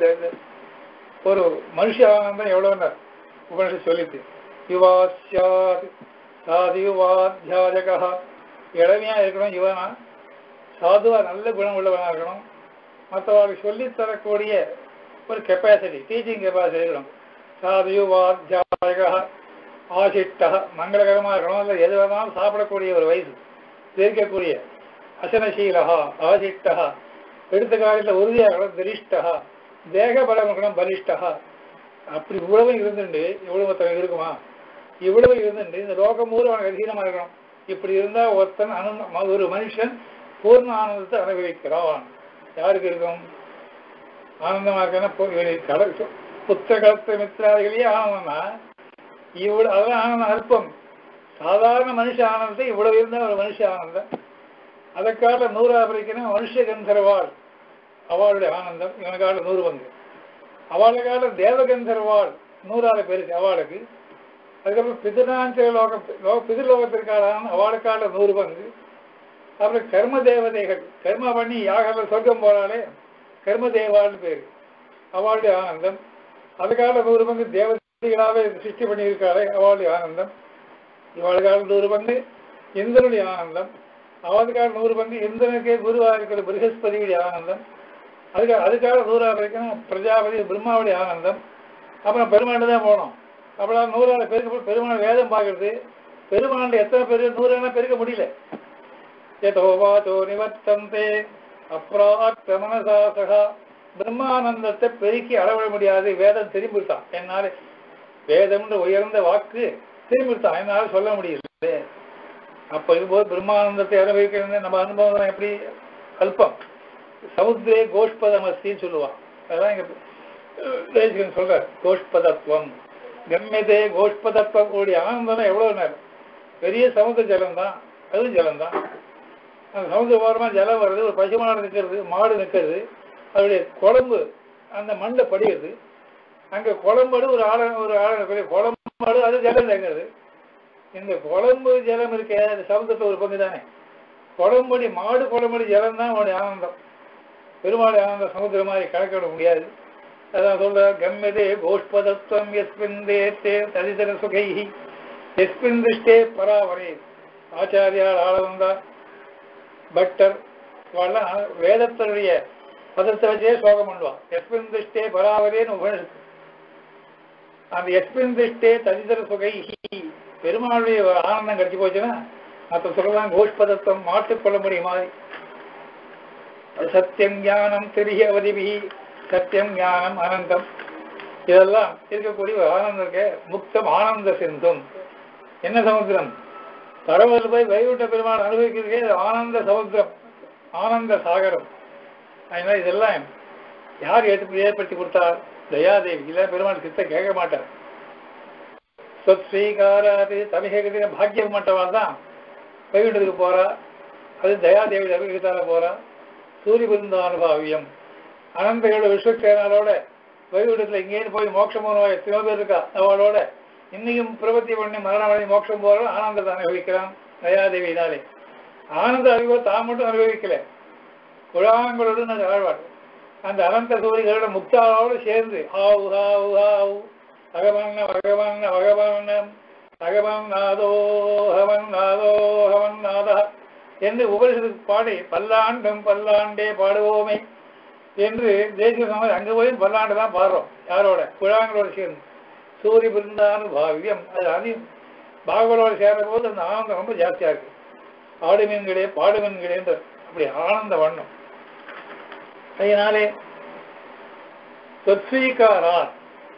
Speaker 1: ஒரு மனுஷ ஆனந்தம் எவ்வளவுன்னா உபனிஷம் சொல்லிட்டு யுவா சாத் சாதி யுவாத்தியாயகா இளமையா இருக்கணும் யுவனா சாதுவா நல்ல குணம் உள்ளவனா இருக்கணும் மற்றவர்களுக்கு சொல்லித் தரக்கூடிய ஒரு கெப்பாசிட்டி டீச்சிங் கெப்பாசிட்டி இருக்கணும் சாது யுவாத்தியாயகா ஆசிட்டா மங்களகரமா இருக்கணும் இல்லை எது வேணாலும் சாப்பிடக்கூடிய ஒரு வயசு இருக்கக்கூடிய அசனசீலகா ஆசிட்டா எடுத்த காலத்தில் உறுதியாகணும் திரிஷ்டா தேக பலம் இருக்கணும் பலிஷ்டா அப்படி இவ்வளவு இருந்துட்டு இவ்வளவு ஒருத்தன் இருக்குமா இவ்வளவு இருந்துட்டு இந்த லோகம் மூலம் அவனுக்கு அதீனமா இருக்கணும் இப்படி இருந்தா ஒருத்தன் அனு ஒரு மனுஷன் பூர்ண ஆனந்தத்தை அனுபவிக்கிறான் யாருக்கு இருக்கும் ஆனந்தமா இருக்கணும் கடல் புத்த கலத்த மித்திராதிகளே ஆனந்தம்னா இவ்வளவு அதான் ஆனந்தம் அல்பம் சாதாரண மனுஷ ஆனந்தத்தை இவ்வளவு இருந்தா ஒரு மனுஷ ஆனந்தம் அதற்காக நூறா பிரிக்கணும் மனுஷ கந்தர்வாள் அவளுடைய ஆனந்தம் இவனுக்காக நூறு பங்கு அவளுக்காக தேவகந்தர்வாள் நூறாறு பேருக்கு அவளுக்கு அதுக்கப்புறம் பிதிராஞ்சல லோகம் லோ பிதிர்லோகத்திற்கான அவளுக்காக நூறு பங்கு அப்புறம் கர்ம தேவதைகள் கர்ம பண்ணி யாகல சொர்க்கம் போறாலே கர்ம தேவாள்னு பேரு அவளுடைய ஆனந்தம் அதுக்காக நூறு பங்கு தேவதைகளாவே சிருஷ்டி பண்ணியிருக்காளே அவளுடைய ஆனந்தம் இவளுக்காக நூறு பங்கு இந்திரனுடைய ஆனந்தம் அவளுக்காக நூறு பங்கு இந்திரனுக்கே குருவாக இருக்கிற பிரகஸ்பதியுடைய ஆனந்தம் அதுக்கு அதுக்காக நூறாக இருக்கணும் பிரஜாபதி பிரம்மாவுடைய ஆனந்தம் அப்புறம் பெருமாண்டு தான் போனோம் அப்புறம் நூறாறு பெருக்க பெருமாள் வேதம் பார்க்கறது பெருமாண்டு எத்தனை பேர் நூறான பெருக்க முடியல ஏதோவாச்சோ நிவர்த்தந்தே அப்ரார்த்த மனசாசகா பிரம்மானந்தத்தை பெருக்கி அளவிட முடியாது வேதம் திரும்பிட்டான் என்னால வேதம்ன்ற உயர்ந்த வாக்கு திரும்பிட்டான் என்னால சொல்ல முடியல அப்ப இருக்கும்போது பிரம்மானந்தத்தை அனுபவிக்கிறது நம்ம அனுபவம் எப்படி அல்பம் சமுத்திரே கோஷ்பதமஸ்தின்னு சொல்லுவான் அதான் இங்க தேசிகன் சொல்ற கோஷ்பதத்துவம் கம்யதே கோஷ்பதத்துவம் கூடிய ஆனந்தம் எவ்வளவு நேரம் பெரிய சமுத்திர ஜலம் தான் அதுவும் ஜலம் தான் அந்த சமுத்திர ஓரமா ஜலம் வருது ஒரு பசு மாடு நிற்கிறது மாடு நிற்கிறது அதோடைய குழம்பு அந்த மண்ணில் படிகிறது அங்க குழம்படு ஒரு ஆழ ஒரு ஆழ குழம்படு அது ஜலம் தேங்கிறது இந்த குழம்பு ஜலம் இருக்க அது சமுத்திரத்தில் ஒரு பங்கு தானே குழம்படி மாடு குழம்படி ஜலம் தான் அவனுடைய ஆனந்தம் பெருமாளுடைய ஆனந்த சமுத்திரம் மாதிரி கணக்கிட முடியாது அதான் சொல்ற கம்யதே கோஷ்பதத்துவம் எஸ்மிந்தே தே ததிதர சுகைஹி எஸ்மின் திருஷ்டே பராவரே ஆச்சாரியால் ஆள வந்தா பட்டர் இவெல்லாம் வேதத்தினுடைய பதத்தை வச்சே ஸ்லோகம் பண்ணுவான் எஸ்மின் திருஷ்டே பராவரேன்னு உபனிஷத்து அந்த எஸ்மின் திருஷ்டே ததிதர சுகைஹி பெருமாளுடைய ஆனந்தம் கிடைச்சி போச்சுன்னா மற்ற சொல்லலாம் கோஷ்பதத்துவம் மாற்றிக்கொள்ள முடியும் மாதிரி சத்தியம் ஞானம் தெரிய அவதிபி சத்தியம் ஞானம் ஆனந்தம் இதெல்லாம் இருக்கக்கூடிய ஒரு ஆனந்தம் இருக்க முக்தம் ஆனந்த சிந்தும் என்ன சமுத்திரம் கடவுள் போய் வைகுண்ட பெருமாள் அனுபவிக்கிறதுக்கே இது ஆனந்த சமுத்திரம் ஆனந்த சாகரம் அதனால இதெல்லாம் யார் ஏற்ப ஏற்படுத்தி கொடுத்தார் தயாதேவி இல்லை பெருமாள் சித்த கேட்க மாட்டார் ஸ்வீகாராது தமிழகத்தின பாக்கியம் மட்டவால் தான் வைகுண்டத்துக்கு போறா அது தயாதேவி அபிகிதால போறா சூரிய பிருந்தானுபாவியம் அனந்தையோட விஸ்வசேனாலோட வைகுண்டத்தில் இங்கேருந்து போய் மோட்சம் போனவா எத்தனையோ பேர் இருக்கா அவளோட இன்னைக்கும் பிரபத்தி பண்ணி மரணம் அடைந்து மோட்சம் போற ஆனந்தத்தை அனுபவிக்கிறான் தயாதேவினாலே ஆனந்த அறிவை தான் மட்டும் அனுபவிக்கல குழாங்களோடு ஆழ்வார் அந்த அனந்த சூரியகளோட முக்தாவோடு சேர்ந்து ஆவு ஹாவு ஹாவு அகமன்ன பகவன்ன பகவன்னம் அகமன் நாதோ ஹவன் நாதோ ஹவன் நாதா என்று உபரிசத்துக்கு பாடி பல்லாண்டும் பல்லாண்டே பாடுவோமே என்று தேசிய சமாதி அங்கே போய் பல்லாண்டு தான் பாடுறோம் யாரோட குழாங்களோட சேர்ந்து சூரிய பிருந்தானு பாவியம் அது அதிகம் பாகவலோட சேர்ந்த போது அந்த ஆனந்தம் ரொம்ப ஜாஸ்தியா இருக்கு ஆடு மீன்களே பாடு மீன்களேன்ற அப்படி ஆனந்த வண்ணம் அதனாலே சொத்வீகாரா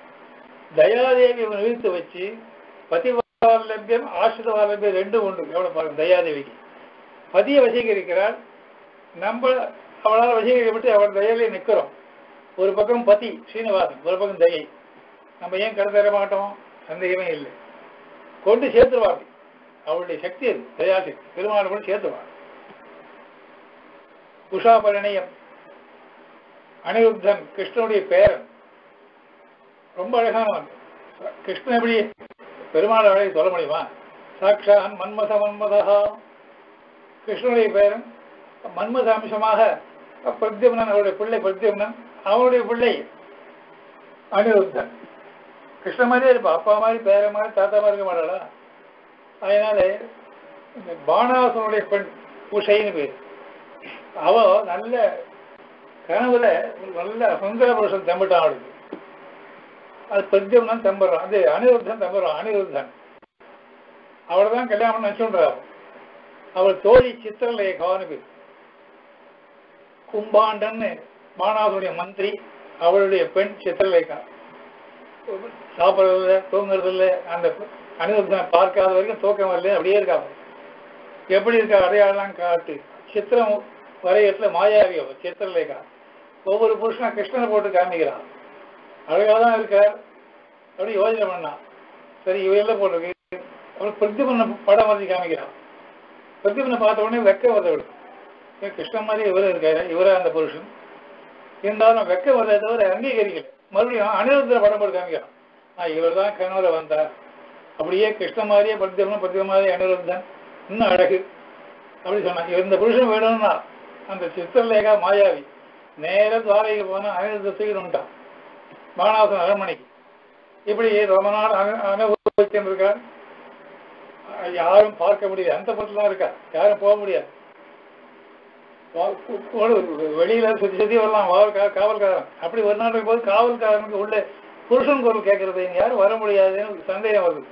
Speaker 1: தயாதேவி இவன் நிறுத்து வச்சு பதிவாரலபியம் ஆசிரித வாரலபியம் ரெண்டும் உண்டு எவ்வளவு பாருங்க தயாதேவிக்கு பதிய வசீகரிக்கிறாள் நம்ம அவளால் வசீகரிக்கப்பட்டு அவள் தயையிலே நிற்கிறோம் ஒரு பக்கம் பதி ஸ்ரீனிவாசன் ஒரு பக்கம் தயை நம்ம ஏன் கடை தர மாட்டோம் சந்தேகமே இல்லை கொண்டு சேர்த்துருவாங்க அவளுடைய சக்தி அது தயாசக்தி பெருமாள் கூட சேர்த்துவாள் உஷா பரிணயம் அனிருத்தன் கிருஷ்ணனுடைய பேரன் ரொம்ப அழகானவன் கிருஷ்ணன் எப்படி பெருமாள் அழகை சொல்ல முடியுமா சாட்சான் மன்மத மன்மதா கிருஷ்ணனுடைய பேரன் மன்மத அம்சமாக பிரத்யும்னன் அவருடைய பிள்ளை பிரத்யும்னன் அவனுடைய பிள்ளை அனிருத்தன் கிருஷ்ண மாதிரியே இருப்பா அப்பா மாதிரி பேர மாதிரி தாத்தா மாதிரி இருக்க மாட்டாளா அதனால இந்த பானாசனுடைய பெண் உஷைன்னு பேர் அவ நல்ல கனவுல ஒரு நல்ல சுந்தர புருஷன் தம்பிட்டான் அவளுக்கு அது பிரத்யும்னன் தம்புறான் அது அனிருத்தன் தம்புறான் அனிருத்தன் அவளை தான் கல்யாணம் நினைச்சுன்றார் அவள் தோழி சித்திரலேகான்னு பேர் கும்பாண்டன்னு பானாசுடைய மந்திரி அவளுடைய பெண் சித்திரலேகா சாப்பிட்றதில்ல தூங்குறதில்ல அந்த அனிருத்தனை பார்க்காத வரைக்கும் தூக்கம் வரல அப்படியே இருக்காங்க எப்படி இருக்கா அடையாளம் காட்டு சித்திரம் வரையத்துல மாயாவி அவ சித்திரலேகா ஒவ்வொரு புருஷனா கிருஷ்ணனை போட்டு காமிக்கிறான் அழகா தான் இருக்கார் அப்படி யோசனை பண்ணான் சரி இவையெல்லாம் போட்டிருக்கு அப்புறம் பிரதிபன படம் வரைஞ்சி காமிக்கிறான் பிரதிபனை பார்த்த உடனே வெக்க வருது கிருஷ்ணன் மாதிரி இவரு இருக்காரு இவரா அந்த புருஷன் இருந்தாலும் வெக்க வரதை தவிர அங்கீகரிக்கல மறுபடியும் அனிருத்தர படம் போட்டு காமிக்கிறான் நான் இவர் தான் கனவுல வந்தார் அப்படியே கிருஷ்ண மாதிரியே பிரத்யமனம் பிரத்யம மாதிரி அனிருத்தன் இன்னும் அழகு அப்படி சொன்னான் இந்த புருஷன் வேணும்னா அந்த சித்திரலேகா மாயாவி நேர துவாரைக்கு போனா அனிருத்தத்துக்கு உண்டான் பானாசன் அரண்மனைக்கு இப்படி ரொம்ப நாள் அனு அனுபவிச்சிருக்கார் யாரும் பார்க்க முடியாது அந்த பக்கத்துல தான் இருக்கா யாரும் போக முடியாது வெளியில சுத்தி சுத்தி வரலாம் காவல் காவல்காரன் அப்படி ஒரு நாள் போது காவல்காரனுக்கு உள்ள புருஷன் குரல் கேட்கறது யாரும் வர முடியாதுன்னு சந்தேகம் வருது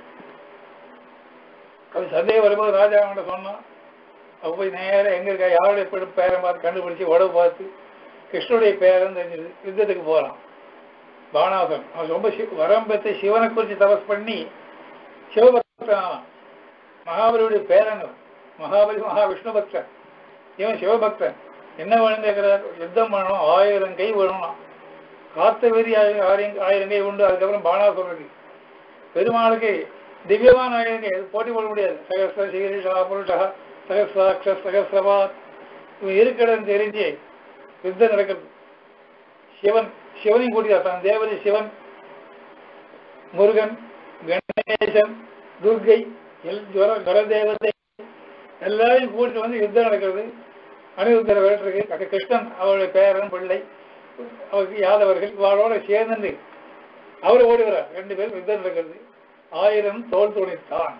Speaker 1: அது சந்தேகம் வரும்போது ராஜா அவன்கிட்ட சொன்னான் அப்ப போய் நேரம் எங்க இருக்கா யாருடைய பேரை பார்த்து கண்டுபிடிச்சு உடவு பார்த்து கிருஷ்ணனுடைய பேரன் தெரிஞ்சது யுத்தத்துக்கு போறான் பானாசன் அவன் ரொம்ப வரம்பத்தை சிவனை குறித்து தபஸ் பண்ணி சிவபக்தன் மகாபலியுடைய பேரன் மகாபலி மகாவிஷ்ணு பக்தன் இவன் சிவபக்தன் என்ன வேணும் கேட்கிறார் யுத்தம் பண்ணணும் ஆயிரம் கை வேணும் காத்த வெறி ஆயிரம் ஆயிரம் கை உண்டு அதுக்கப்புறம் பானாசுரனுக்கு பெருமாளுக்கு திவ்யமான ஆயிரம் கை போட்டி போட முடியாது சகஸ்ர சீரிஷா புருஷா சகஸ்ராட்ச சகஸ்ரபாத் இவன் இருக்கிறன்னு தெரிஞ்சு யுத்தம் நடக்கிறது சிவன் சிவனையும் கூட்டியார் தன் தேவதை சிவன் முருகன் கணேசன் துர்கை எல் ஜுவர கரதேவதை எல்லாரையும் கூட்டிட்டு வந்து யுத்தம் நடக்கிறது அனிருத்தர வேட்டிருக்கு கிருஷ்ணன் அவருடைய பேரன் பிள்ளை அவருக்கு யாதவர்கள் அவளோட சேர்ந்து அவர் ஓடுகிறார் ரெண்டு பேரும் யுத்தம் நடக்கிறது ஆயிரம் தோல் துணித்தான்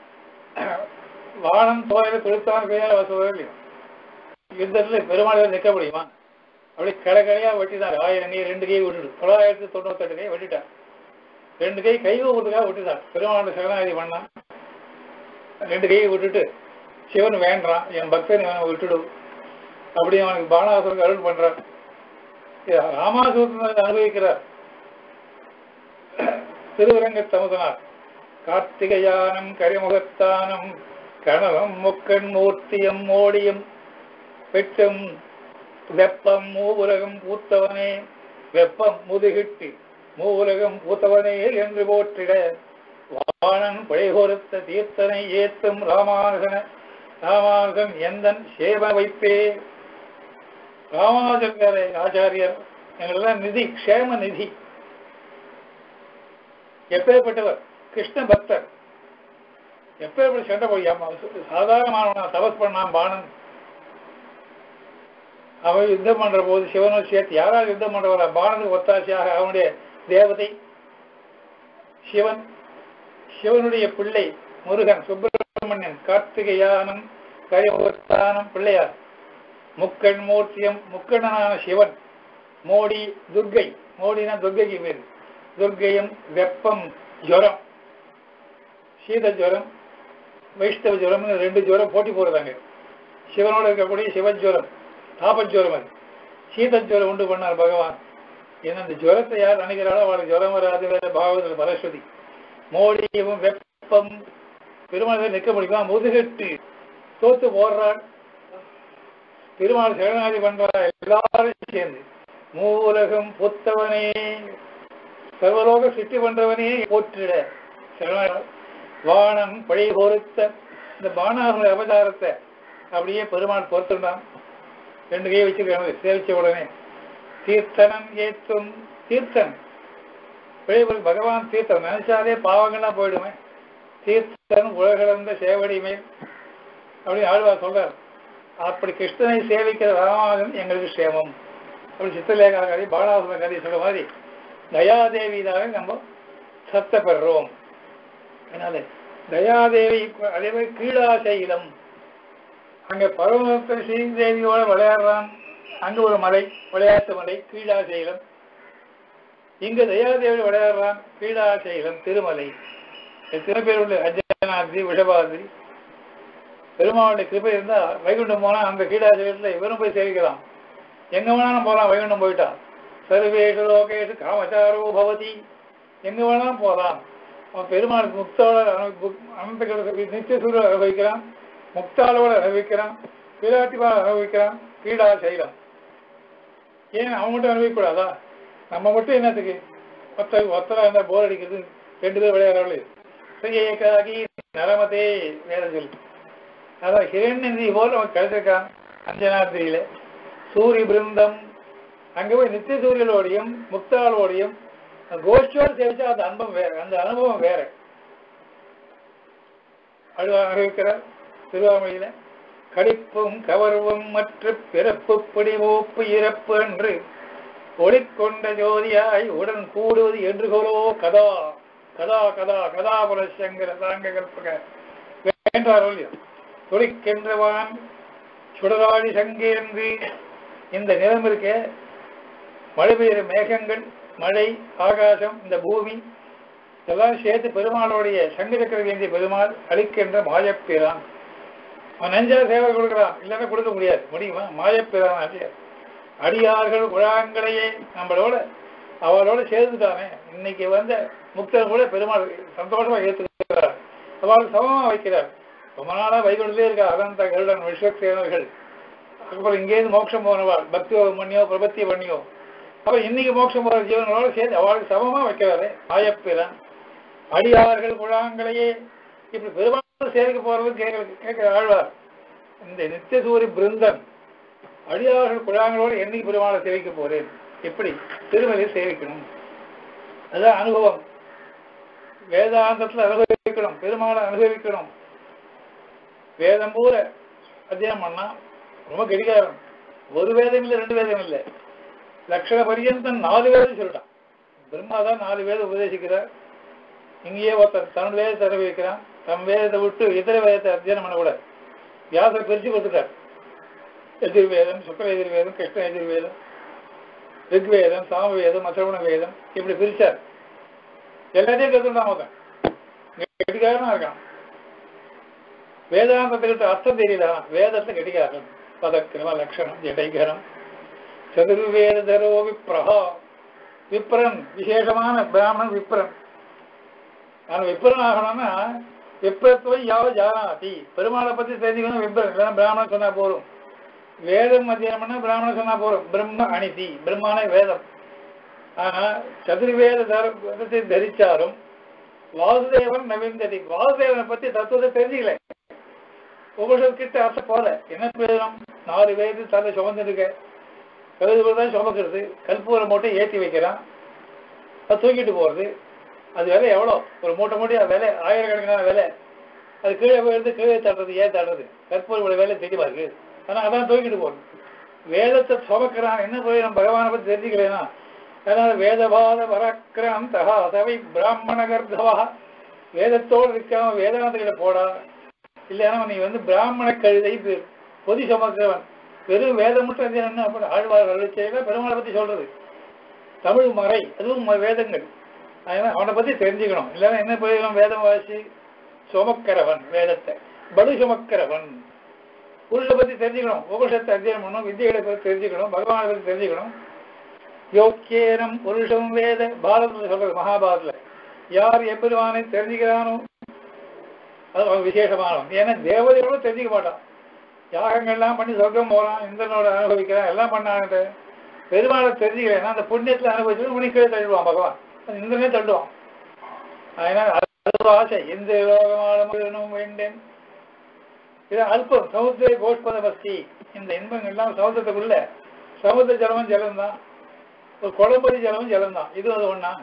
Speaker 1: வானம் தோலை துணித்தான் கையால் வசதி யுத்தத்தில் பெருமாள் நிற்க முடியுமா அப்படி கடைக்கடையா வெட்டினார் ஆயிரம் கை ரெண்டு கை விட்டுட்டு தொள்ளாயிரத்தி தொண்ணூத்தெட்டு கை வெட்டிட்டார் ரெண்டு கை கை ஊத்துக்காக விட்டுட்டார் பெருமாள் சரணாகதி பண்ணான் ரெண்டு கையை விட்டுட்டு சிவன் வேண்டான் என் பக்தன் இவனை விட்டுடு அப்படி அவனுக்கு பானாசுரனுக்கு அருள் பண்றார் ராமாசுரன் அனுபவிக்கிறார் திருவரங்க தமுதனார் கார்த்திகையானம் கரிமுகத்தானம் கணவம் முக்கண் மூர்த்தியம் மோடியும் பெற்றும் வெப்பம் மூவுலகம் பூத்தவனே வெப்பம் முதுகிட்டு மூவுலகம் பூத்தவனே என்று போற்றிட வாணன் பிழைகொருத்த தீர்த்தனை ஏத்தும் ராமானுகன ராமானுகன் எந்தன் சேவ வைப்பே ராமானுஜங்கரை ஆச்சாரியர் எங்களெல்லாம் நிதி க்ஷேம நிதி எப்பேற்பட்டவர் கிருஷ்ண பக்தர் எப்பேற்பட்ட சண்டை போய்யாமா சாதாரணமான தபஸ் பண்ணான் பாணன் அவன் யுத்தம் பண்ற போது சிவனும் சேர்த்து யாரால் யுத்தம் பண்றவரா பானனுக்கு ஒத்தாசையாக அவனுடைய தேவதை சிவன் சிவனுடைய பிள்ளை முருகன் சுப்பிரமணியன் கார்த்திகையானம் கரிமுகத்தானம் பிள்ளையார் முக்கண் மூர்த்தியம் முக்கண்ணனான சிவன் மோடி துர்கை மோடினா துர்கைக்கு பேர் துர்கையும் வெப்பம் ஜுரம் சீத ஜுரம் வைஷ்ணவ ஜுரம்னு ரெண்டு ஜுரம் போட்டி போடுறாங்க சிவனோட இருக்கக்கூடிய சிவஜுரம் தாபஜுரம் அது சீதஜுரம் உண்டு பண்ணார் பகவான் ஏன்னா அந்த ஜுவரத்தை யார் நினைக்கிறாளோ அவளுக்கு ஜுவரம் வராது வேற பாகவதல் பரஸ்வதி மோடியும் வெப்பம் பெருமாள் நிற்க முடியுமா முதுகட்டு தோத்து போடுறாள் பெருமாள் சரணாதி பண்றா எல்லாரும் சேர்ந்து மூலகம் பொத்தவனே சர்வலோக சிட்டி பண்றவனே போற்றிட சரணா வானம் பழி பொறுத்த இந்த பானாக அவதாரத்தை அப்படியே பெருமாள் பொறுத்துட்டான் ரெண்டு கையை வச்சிருக்காங்க சேவிச்ச உடனே தீர்த்தனம் ஏற்றும் தீர்த்தன் பிழைபொருள் பகவான் தீர்த்தன் நினைச்சாலே பாவங்கள்லாம் போயிடுமே தீர்த்தன் உலகளந்த சேவடி மேல் அப்படின்னு ஆழ்வார் சொல்றார் அப்படி கிருஷ்ணனை சேவிக்கிற ராமானுஜன் எங்களுக்கு சேமம் அப்படி சித்தலேகா கதை பாலாசுர கதை சொல்ற மாதிரி தயாதேவிதாவே நம்ம சத்த பெறுறோம் அதனால தயாதேவி அதே மாதிரி கீழாசைலம் அங்க பரமபக்தன் ஸ்ரீதேவியோட விளையாடுறான் அங்க ஒரு மலை விளையாட்டு மலை கீழாசைலம் இங்க தயாதேவி விளையாடுறான் கீழாசைலம் திருமலை எத்தனை பேர் உள்ள அஜனாதிரி விஷபாதிரி பெருமாளுடைய கிருபை இருந்தா வைகுண்டம் போனா அந்த கீழாசைலத்துல இவரும் போய் சேவிக்கலாம் எங்க வேணாலும் போலாம் வைகுண்டம் போயிட்டா சர்வேஷு லோகேஷு காமச்சாரோ பவதி எங்க வேணாலும் போலாம் அவன் பெருமாளுக்கு முக்தோட அனந்த நித்திய சூழல் அனுபவிக்கிறான் முக்தாளோட அனுபவிக்கிறான் பிராட்டிபால் அனுபவிக்கிறான் கீழா சைலம் ஏன் அவன் மட்டும் அனுபவிக்கூடாதா நம்ம மட்டும் என்னத்துக்கு ஒத்த ஒத்தரா இருந்தா போர் அடிக்கிறது ரெண்டு பேர் விளையாடுறாள் ஏகாகி நரமதே வேற சொல்லு அதான் ஹிரண்யந்தி போல் அவன் கிடைச்சிருக்கான் அஞ்சனாத்திரியில சூரிய பிருந்தம் அங்க போய் நித்திய சூரியலோடையும் முக்தாளோடையும் கோஷ்டியோடு சேவிச்சா அந்த அன்பம் வேற அந்த அனுபவம் வேற அழுவா அனுபவிக்கிறார் திருவாமொழியில கடிப்பும் கவர்வும் மற்ற பிறப்பு பிடிமூப்பு இறப்பு என்று ஒளிக்கொண்ட ஜோதியாய் உடன் கூடுவது என்று கொலோ கதா கதா கதா கதா புலசங்கர சாங்க கல்பக வேண்டார் துளிக்கின்றவான் சுடராடி சங்கேந்து இந்த நிலம் இருக்க மழை பெய்கிற மேகங்கள் மழை ஆகாசம் இந்த பூமி இதெல்லாம் சேர்த்து பெருமாளுடைய சங்க சக்கர வேண்டிய பெருமாள் அளிக்கின்ற மாயப்பிரான் அவன் நெஞ்சா சேவை கொடுக்கிறான் இல்லைன்னா கொடுக்க முடியாது முடியுமா மாயப்பிரான் அடியார் அடியார்கள் குழாங்களையே நம்மளோட அவளோட சேர்ந்துட்டானே இன்னைக்கு வந்த முக்தன் கூட பெருமாள் சந்தோஷமா ஏற்றுக்கிறார் அவளுக்கு சமமா வைக்கிறார் ரொம்ப நாளா வைகுண்டே இருக்கா அனந்த கருடன் விஸ்வக்சேனர்கள் அப்புறம் இங்கேருந்து மோட்சம் போனவாள் பக்தி பண்ணியோ பிரபத்தி பண்ணியோ அப்புறம் இன்னைக்கு மோட்சம் போற ஜீவனோட சேர்ந்து அவளுக்கு சமமா வைக்கிறாரு ஆயப்பிரான் அடியார்கள் குழாங்களையே இப்படி பெருமாள் சேவைக்கு போறது கேட்க கேட்கிற ஆழ்வார் இந்த நித்திய சூரி பிருந்தன் அடியார்கள் குழாங்களோடு என்னைக்கு பெருமாளை சேவிக்க போறேன் எப்படி திருமலையை சேவிக்கணும் அதுதான் அனுபவம் வேதாந்தத்துல அனுபவிக்கணும் பெருமாளை அனுபவிக்கணும் வேதம் பூர அத்தியானம் பண்ணா ரொம்ப கெடிகாரம் ஒரு வேதம் இல்லை ரெண்டு வேதம் இல்லை லட்சண பரியந்தம் நாலு வேதம் சொல்லிட்டான் பிரம்மா தான் நாலு வேதம் உபதேசிக்கிறார் இங்கேயே ஒருத்தர் தன் வேதத்தை அனுபவிக்கிறான் தன் வேதத்தை விட்டு இதர வேதத்தை அத்தியனம் பண்ணக்கூடாது வியாசர் பிரிச்சு கொடுத்துட்டார் எதிர்வேதம் சுக்கர எதிர்வேதம் கிருஷ்ண எதிர்வேதம் ரிக்வேதம் சாமவேதம் அசரவண வேதம் இப்படி பிரிச்சார் எல்லாத்தையும் கற்றுட்டான் மொத்தம் கெட்டிக்காரனா இருக்கான் வேதாந்தத்துக்கிட்ட அர்த்தம் தெரியல வேதத்தை கெட்டிக்காரன் பதக்கிரம லட்சணம் ஜடைகரம் சதுர்வேதரோ விப்ரஹா விப்ரன் விசேஷமான பிராமணன் விப்ரன் நான் விப்ரன் ஆகணும்னா விப்ரத்துவம் யாவ ஜானாதி பெருமாளை பத்தி தெரிஞ்சுக்கணும் விப்ரன் இல்லைன்னா பிராமணன் சொன்னா போதும் வேதம் மத்தியானம்னா பிராமணன் சொன்னா போதும் பிரம்ம அணிதி பிரம்மான வேதம் ஆனா சதுர்வேத தரத்தை தரிச்சாலும் வாசுதேவன் நவீந்ததி வாசுதேவனை பத்தி தத்துவத்தை தெரிஞ்சுக்கல உபனிஷத் கிட்ட அர்த்தம் போல என்ன பேரும் நாலு பேருக்கு தலை சுமந்துருக்க கழுது தான் சுமக்கிறது கற்பூர மூட்டை ஏற்றி வைக்கிறான் அது தூக்கிட்டு போறது அது விலை எவ்வளோ ஒரு மூட்டை மூட்டை விலை ஆயிரக்கணக்கான விலை அது கீழே போயிருந்து கீழே தடுறது ஏன் தடுறது கற்பூர விலை தெளிவா இருக்கு ஆனா அதான் தூக்கிட்டு போறது வேதத்தை சுமக்கிறான் என்ன போய் நம்ம பகவானை பத்தி தெரிஞ்சுக்கலைனா அதனால வேதபாத பராக்கிரம் தகா சவை பிராமண கர்த்தவா வேதத்தோடு இருக்காம வேதாந்தங்களை போடா இல்லைன்னா நீ வந்து பிராமண கழுதை பேர் பொதி சுமக்கிறவன் வெறும் வேதம் மட்டும் அது என்ன அப்படி ஆழ்வார் அருளிச்சையில பெருமாளை பத்தி சொல்றது தமிழ் மறை அதுவும் ம- வேதங்கள் அதனால அவனை பத்தி தெரிஞ்சுக்கணும் இல்லைன்னா என்ன பிரயோஜனம் வேதம் வாசி சுமக்கிறவன் வேதத்தை படு சுமக்கிறவன் புருஷை பத்தி தெரிஞ்சுக்கணும் உபனிஷத்தை அத்தியனம் பண்ணணும் வித்தியைகளை பத்தி தெரிஞ்சுக்கணும் பகவானை பத்தி தெரிஞ்சுக்கணும் யோக்கியேனம் புருஷம் வேத பாரதத்தில் சொல்றது மகாபாரத்தில் யார் எம்பெருமானை தெரிஞ்சுக்கிறானோ அது அவன் விசேஷமானவன் ஏன்னா தேவதையோட தெரிஞ்சுக்க மாட்டான் யாகங்கள்லாம் பண்ணி சொர்க்கம் போறான் இந்திரனோட அனுபவிக்கிறான் எல்லாம் பண்ணான்ட்டு பெருமாளை தெரிஞ்சுக்கிறேன் அந்த புண்ணியத்தில் அனுபவிச்சு உனக்கு கீழே தள்ளுவான் பகவான் அது இந்திரனே தள்ளுவான் அதனால அது ஆசை எந்த யோகமானும் வேண்டேன் இது அல்பம் சமுத்திர கோஷ்பத பஸ்தி இந்த இன்பங்கள்லாம் சமுத்திரத்துக்குள்ள சமுத்திர ஜலமும் ஜலம் தான் ஒரு குளம்படி ஜலமும் ஜலம் தான் இது அது ஒண்ணா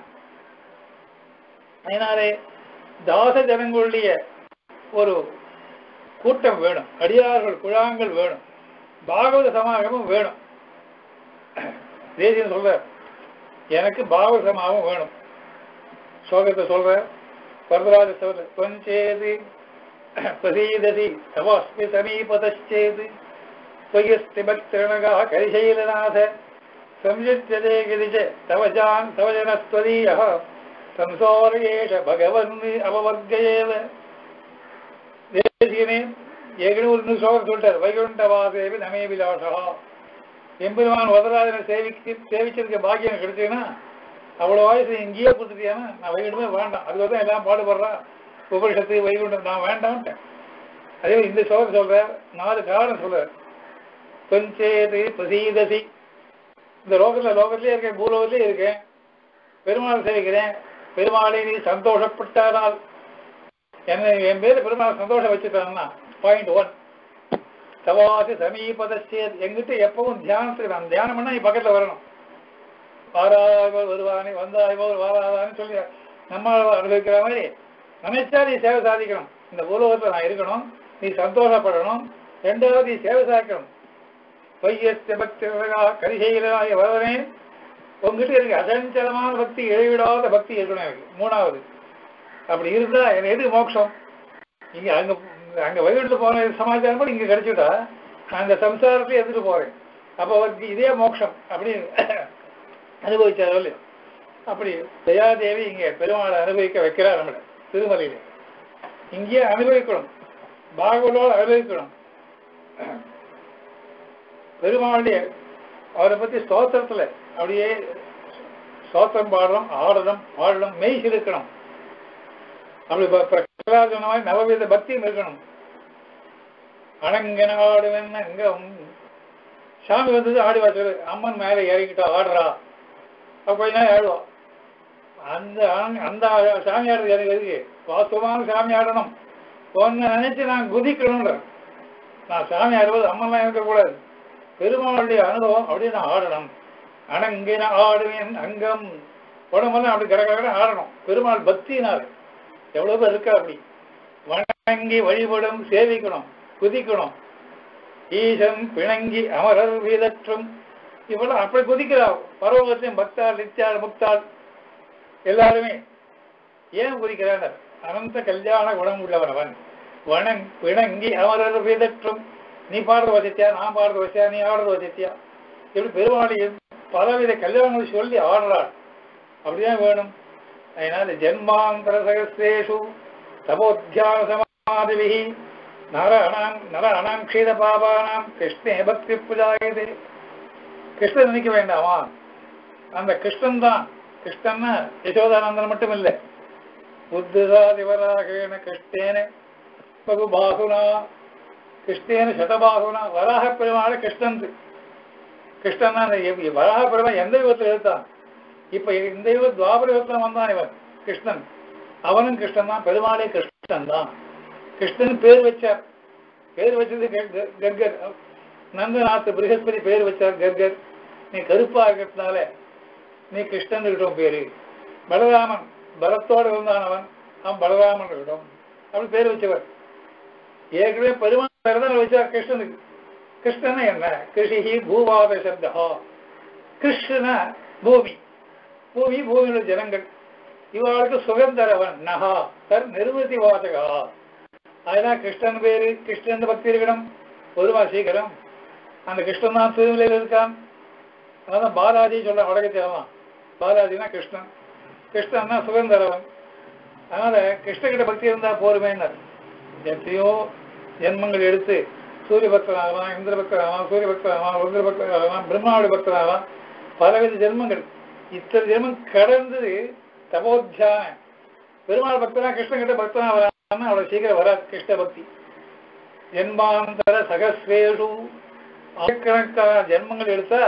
Speaker 1: அதனாலே தாச ஜனங்களுடைய ஒரு கூட்டம் வேணும் அடியார்கள் குழாங்கள் வேணும் பாகவத சமாகமும் வேணும் தேசியம் சொல்ற எனக்கு பாகவத சமாகம் வேணும் ஸ்லோகத்தை சொல்ற வரதராஜ சொல்ற கொஞ்சேது பிரசீததி தவாஸ்மி சமீபதச்சேது त्वयस्ति भक्तिरणगः करिशैलनाथ संयुज्यते गिरिज तव जान् तव जनस्त्वदीयः संसार एष भगवन् अपवर्गयेव தேசியனே ஏற்கனவே ஒரு நூறு ஸ்லோகம் சொல்லிட்டார் வைகுண்டவாசேவி நமே விலாசா எம்பெருமான் வரதராஜனை சேவிக்கு சேவிச்சிருக்க பாக்கியம் கிடைச்சதுன்னா அவ்வளோ வயசு இங்கேயே கொடுத்துட்டியானா நான் வைகுண்டமே வேண்டாம் அதுக்கு தான் எல்லாம் பாடுபடுறா உபனிஷத்து வைகுண்டம் நான் வேண்டாம்ட்டேன் அதே மாதிரி இந்த ஸ்லோகம் சொல்றார் நாலு காரணம் சொல்றார் கொஞ்சேது பிரசீதசி இந்த லோகத்துல லோகத்திலே இருக்கேன் பூலோகத்திலே இருக்கேன் பெருமாள் சேவிக்கிறேன் பெருமாளை நீ சந்தோஷப்பட்டானால் என்ன என் பேரு பெருமாள் சந்தோஷம் வச்சுட்டான்னா பாயிண்ட் ஒன் தவாசி சமீபதச்சேத் எங்கிட்ட எப்பவும் தியானத்துக்கு நான் தியானம் பண்ணா நீ பக்கத்துல வரணும் வாராய்வோர் வருவானே வந்தாய்வோர் வாராதான்னு சொல்லி நம்ம அனுபவிக்கிற மாதிரி நினைச்சா நீ சேவை சாதிக்கணும் இந்த பூலோகத்துல நான் இருக்கணும் நீ சந்தோஷப்படணும் ரெண்டாவது நீ சேவை சாதிக்கணும் பையஸ்த பக்தி கரிசையிலாய வரவனே உங்ககிட்ட இருக்கு அசஞ்சலமான பக்தி இழைவிடாத பக்தி இருக்கணும் எனக்கு மூணாவது அப்படி இருந்தா எனக்கு எது மோட்சம் இங்க அங்க அங்க வயிறுல போன சமாச்சாரம் கூட இங்க கிடைச்சுட்டா நான் இந்த சம்சாரத்தை எடுத்துட்டு போறேன் அப்ப அவருக்கு இதே மோட்சம் அப்படி அனுபவிச்சாரோ இல்லையோ அப்படி தயாதேவி இங்க பெருமாளை அனுபவிக்க வைக்கிறார் நம்மள திருமலையில இங்கேயே அனுபவிக்கணும் பாகவலோடு அனுபவிக்கணும் பெருமாளுடைய அவரை பத்தி ஸ்தோத்திரத்துல அப்படியே ஸ்தோத்திரம் பாடுறோம் ஆடணும் பாடணும் மெய் சிலுக்கணும் அப்படி ப- பிரகலாத சொன்ன மாதிரி நவவித பக்தியும் இருக்கணும் அணங்கன ஆடுவேன் அங்க சாமி வந்தது ஆடி வாசல் அம்மன் மேல இறங்கிட்டா ஆடுறா அப்ப கொஞ்ச நேரம் ஆடுவா அந்த ஆண்- அந்த சாமி ஆடுறது எனக்கு எதுக்கு வாஸ்தவமான சாமி ஆடணும் ஒன்னு நினைச்சு நான் குதிக்கணும்ன்ற நான் சாமி ஆடுவது அம்மன்லாம் இருக்கக்கூடாது பெருமாளுடைய அனுபவம் அப்படியே நான் ஆடணும் அணங்கின ஆடுவேன் அங்கம் உடம்பெல்லாம் அப்படி கட கடை ஆடணும் பெருமாள் பக்தினால எவ்வளவு பேர் இருக்கா அப்படி வணங்கி வழிபடும் சேவிக்கணும் குதிக்கணும் ஈசன் பிணங்கி அமரர் வீதற்றும் இவ்வளவு அப்படி குதிக்கிறா பரவகத்தையும் பக்தாள் நித்யாள் முக்தாள் எல்லாருமே ஏன் குதிக்கிறார் அனந்த கல்யாண குணம் உள்ளவன் அவன் வணங் பிணங்கி அமரர் வீதற்றும் நீ பாடுறது வசத்தியா நான் பாடுறது வசத்தியா நீ ஆடுறது வசத்தியா இப்படி பெருமாளை பலவித கல்யாணங்களை சொல்லி ஆடுறாள் அப்படிதான் வேணும் அதனால ஜென்மாந்தர சகசிரேஷு தபோத்தியான சமாதிபிகி நர அனாம் நர அனாங்கீத பாபானாம் கிருஷ்ணே பக்தி புஜாயதே கிருஷ்ணன் நினைக்க வேண்டாமா அந்த கிருஷ்ணன் தான் கிருஷ்ணன்னா யசோதானந்தன் மட்டும் இல்லை புத்திசாதிவராகேன கிருஷ்ணேன பகுபாகுனா கிருஷ்ணேன சதபாகுனா வராக பெருமாள் கிருஷ்ணன் கிருஷ்ணன் தான் இந்த வராக பெருமாள் எந்த யுகத்தில் எடுத்தான் இப்ப இந்த யுக துவாபர யுகத்துல வந்தான் இவன் கிருஷ்ணன் அவனும் கிருஷ்ணன் தான் பெருமாளே கிருஷ்ணன் தான் கிருஷ்ணன் பேர் வச்சார் பேர் வச்சது கர்க- கர்கர் நந்தநாத் பிருகஸ்பதி பேர் வச்சார் கர்கர் நீ கருப்பா இருக்கிறதுனால நீ கிருஷ்ணன் இருக்கட்டும் பேரு பலராமன் பரத்தோடு இருந்தானவன் அவன் பலராமன் இருக்கட்டும் அப்படி பேர் வச்சவர் ஏற்கனவே பெருமாள் பேர் தான் வச்சார் கிருஷ்ணனுக்கு கிருஷ்ணன் என்ன கிருஷி பூவாத சப்தா கிருஷ்ண பூமி பூமி பூமியுள்ள ஜனங்கள் இவளுக்கு சுகந்தரவன் நகா தர் நிருபதி வாசகா அதுதான் கிருஷ்ணன் பேரு கிருஷ்ணன் பக்தி இருக்கணும் பொதுவா சீக்கிரம் அந்த கிருஷ்ணன் தான் திருநிலையில் இருக்கான் அதான் பாலாஜி சொல்ல வடக்கத்திலாம் பாலாஜினா கிருஷ்ணன் கிருஷ்ணன் தான் சுகந்தரவன் அதனால கிருஷ்ணகிட்ட பக்தி இருந்தா போருமேன்னார் எத்தனையோ ஜென்மங்கள் எடுத்து சூரிய பக்தனாகலாம் இந்திர பக்தனாகலாம் சூரிய பக்தனாகலாம் ருத்ர பக்தனாகலாம் பிரம்மாவுடைய பக்தனாகலாம் பலவித ஜென்மங்கள் இத்தனை ஜென்மம் கடந்து தபோத்தியான பெருமாள் பக்தனா கிருஷ்ணன் கிட்ட பக்தனா வராம அவ்வளவு சீக்கிரம் வராது கிருஷ்ண பக்தி ஜென்மாந்தர சகஸ்வேஷு ஆயிரக்கணக்கான ஜென்மங்கள் எடுத்தா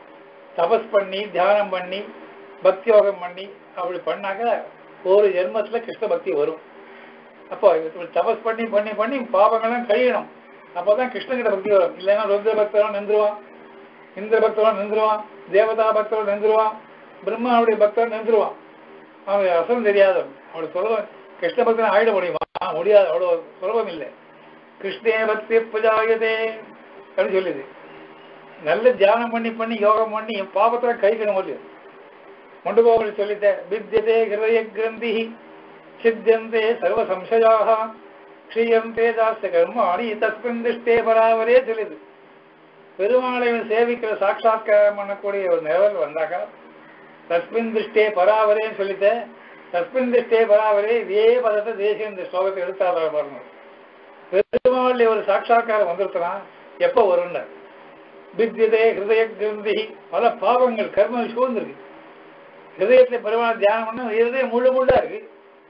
Speaker 1: தபஸ் பண்ணி தியானம் பண்ணி பக்தி யோகம் பண்ணி அப்படி பண்ணாக்க ஒரு ஜென்மத்துல கிருஷ்ண பக்தி வரும் அப்போ இப்படி தபஸ் பண்ணி பண்ணி பண்ணி பாவங்கள்லாம் கழியணும் அப்பதான் கிருஷ்ணகிட்ட பக்தி வரும் இல்லைன்னா ருத்ர பக்தவன் நின்றுவான் இந்திர பக்தவன் நின்றுவான் தேவதா பக்தவன் நின்றுவான் பிரம்மாவுடைய பக்தவன் நின்றுவான் அவனுக்கு அசலம் தெரியாதவன் அவனுக்கு சுலபம் கிருஷ்ண பக்தன் ஆயிட முடியுமா முடியாது அவ்வளவு சுலபம் இல்லை கிருஷ்ணே பக்தி புஜாயதே அப்படின்னு சொல்லுது நல்ல தியானம் பண்ணி பண்ணி யோகம் பண்ணி என் பாவத்தை கழிக்கணும் முடியும் மண்டுகோவில் சொல்லிட்டேன் வித்தியதே ஹிருதய கிரந்தி சித்தியந்தே சர்வ சம்சயாக க்ஷீயந்தே தாஸ்ய கர்மாணி தஸ்மின் திருஷ்டே பராவரே சொல்லுது பெருமாளை சேவிக்கிற சாட்சாத்காரம் பண்ணக்கூடிய ஒரு நிலவல் வந்தாக்கா தஸ்மின் திருஷ்டே பராவரேன்னு சொல்லிட்டேன் தஸ்மின் திருஷ்டே பராவரே இதே பதத்தை தேசிய இந்த ஸ்லோகத்தை எடுத்தாத பாருங்க பெருமாளுடைய ஒரு சாட்சாத்காரம் வந்துருத்தனா எப்போ வரும்னு வித்தியதே ஹிருதய கிரந்தி பல பாவங்கள் கர்மம் சூழ்ந்திருக்கு ஹிருதயத்துல பெருமாள் தியானம் பண்ண ஹிருதயம் முள்ளு முள்ளா இருக்கு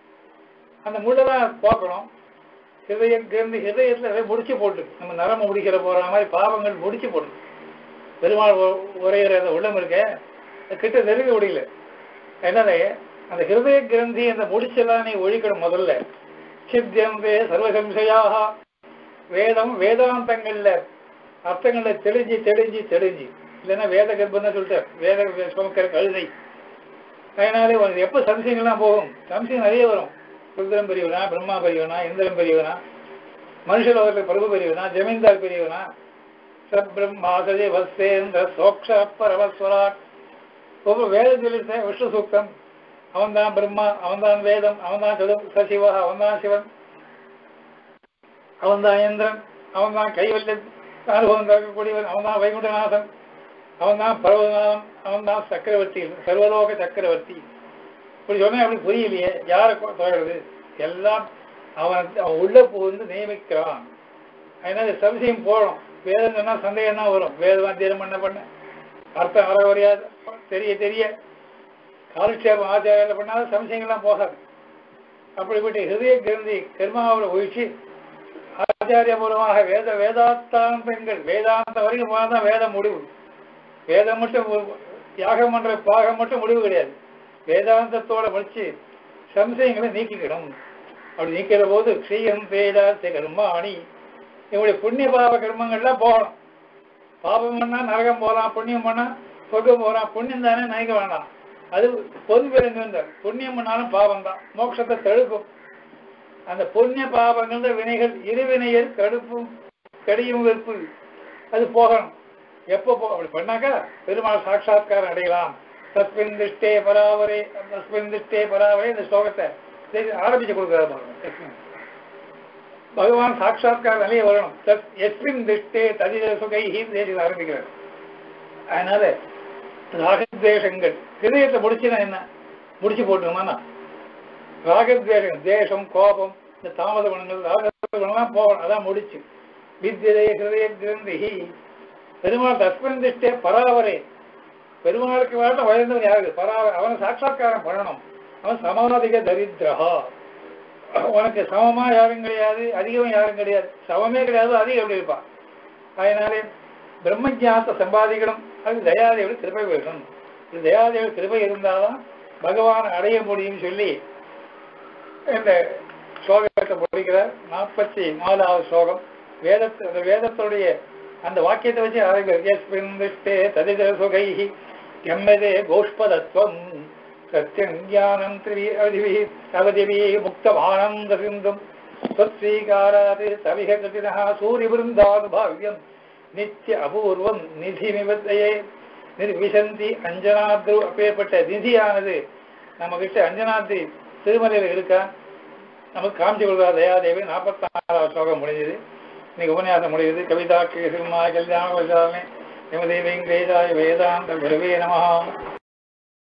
Speaker 1: அந்த முள்ளெல்லாம் போக்கணும் ஹிருதய கிரந்தி ஹிருதயத்துல அப்படியே முடிச்சு போட்டு நம்ம நரம்பு முடிக்கிற போற மாதிரி பாவங்கள் முடிச்சு போட்டு பெருமாள் உ- உரையிற அந்த உள்ளம் இருக்க அது கிட்ட நெருங்க முடியல என்னது அந்த ஹிருதய கிரந்தி அந்த முடிச்செல்லாம் நீ ஒழிக்கணும் முதல்ல சித்தியந்தே சர்வசம்சயாக வேதம் வேதாந்தங்கள்ல அர்த்தங்கள்ல தெளிஞ்சு தெளிஞ்சு தெளிஞ்சு இல்லைன்னா வேத கர்ப்பம்னு சொல்லிட்டு வேத சுமக்கிற கழுதை அதனாலே உனக்கு எப்ப சம்சயங்கள்லாம் போகும் சம்சயம் நிறைய வரும் ருத்ரம் பெரியவனா பிரம்மா பெரியவனா இந்திரன் பெரியவனா மனுஷலோகத்தில் பிரபு பெரியவனா ஜமீன்தார் பெரியவனா சப்ரம்மாசதே வசேந்திர சோக்ஷ பரவஸ்வராட் ஒவ்வொரு வேதம் சொல்லிட்டேன் விஷ்ணு சூக்தம் அவன்தான் பிரம்மா அவன்தான் வேதம் அவன்தான் சது சசிவா அவன்தான் சிவன் அவன்தான் இந்திரன் அவன்தான் கைவல்ய அனுபவம் தரக்கூடியவன் அவன்தான் வைகுண்டநாதன் அவன்தான் பர்வதநாதன் அவன்தான் சக்கரவர்த்தி சர்வலோக சக்கரவர்த்தி இப்படி சொன்னா அப்படி புரியலையே யாரை தொடர்றது எல்லாம் அவன் அவன் உள்ள புகுந்து நியமிக்கிறான் அதனால சம்சயம் போகணும் வேதம் சொன்னா சந்தேகம் தான் வரும் வேதம் அத்தியனம் பண்ண பண்ண அர்த்தம் வர வரையாது தெரிய தெரிய காலட்சேபம் ஆச்சாரியில் பண்ணாத சம்சயங்கள்லாம் போகாது அப்படிப்பட்ட ஹிருதய கிரந்தி கர்மாவில் ஒழிச்சு ஆச்சாரிய மூலமாக வேத வேதாந்தாந்தங்கள் வேதாந்தம் வரைக்கும் போனால் தான் வேதம் முடிவு வேதம் மட்டும் ஒரு- யாகம் பண்ற பாகம் மட்டும் முடிவு கிடையாது வேதாந்தத்தோட முடிச்சு சம்சயங்களை நீக்கிக்கணும் அப்படி நீக்கிற போது ஸ்ரீயம் வேதாந்த கர்மாணி இவங்களுடைய புண்ணிய பாவ கர்மங்கள்லாம் போகணும் பாபம் பண்ணா நரகம் போகலாம் புண்ணியம் பண்ணா சொர்க்கம் போகலாம் புண்ணியம் தானே நினைக்க வேண்டாம் அது பொது பெருங்க புண்ணியம் பண்ணாலும் பாவம் தான் மோட்சத்தை தடுக்கும் அந்த புண்ணிய பாவங்கள் வினைகள் இருவினையர் கடுப்பும் கடியும் வெறுப்பு அது போகணும் எப்போ போ அப்படி பண்ணாக்கா பெருமாள் சாட்சாத்காரம் அடையலாம் தஸ்மின் திருஷ்டே பராவரே தஸ்மின் திருஷ்டே பராவரே இந்த ஸ்லோகத்தை சரி, ஆரம்பிச்சு கொடுக்குறாரு பாருங்க. பகவான் சாட்சாத்கார நிலையை வரணும் தஸ் எஸ்மின் திருஷ்டே ததிர சுகைஹி தேசி ஆரம்பிக்கிறார் அதனால ராகத்வேஷங்கள் ஹிருதயத்தை முடிச்சுனா என்ன முடிச்சு போட்டுருமாண்ணா ராகத்வேஷம் தேசம் கோபம் இந்த தாமத குணங்கள் ராக குணம்லாம் போகணும் அதான் முடிச்சு வித்தியதை ஹிருதய கிரந்தி பெருமாள் தஸ்மின் திருஷ்டே பராவரே பெருமாளுக்கு வாழ்ந்த வயந்தவன் யாரு பராவ அவனை சாட்சாத்காரம் பண்ணணும் அவன் சமாதிக தரித்திரஹா உனக்கு சமமா யாரும் கிடையாது அதிகம் யாரும் கிடையாது சமமே கிடையாது அதிகம் எப்படி இருப்பான் அதனாலே பிரம்மஜானத்தை சம்பாதிக்கணும் அது தயாதேவி கிருபை வேணும் இது தயாதேவி கிருபை இருந்தாதான் பகவான் அடைய முடியும்னு சொல்லி இந்த ஸ்லோகத்தை முடிக்கிறார் நாற்பத்தி நாலாவது ஸ்லோகம் வேதத்து அந்த வேதத்துடைய அந்த வாக்கியத்தை வச்சு ஆரம்பிக்கிறார் எஸ்மின் திருஷ்டே ததிதர சுகைஹி எம்மதே கோஷ்பதத்வம் சத்தியம் ஞானம் திரி அவதிவி அவதிவி முக்தமானந்த சிந்தும் ஸ்வஸ்வீகாராது தவிக கதினா சூரியபிருந்தானுபாவியம் நித்திய அபூர்வம் நிதி நிபத்தையே நிர்விசந்தி அஞ்சனாத்ரு அப்பேற்பட்ட நிதியானது நம்ம கிட்ட அஞ்சனாத்ரி திருமலையில் இருக்கா நமக்கு காமிச்சு கொடுக்குறா தயாதேவி நாற்பத்தாறாவது ஸ்லோகம் முடிஞ்சது இன்னைக்கு உபன்யாசம் முடியுது கவிதா சிம்மா கல்யாண நிமதேவி வேதாய வேதாந்த குருவே நமஹா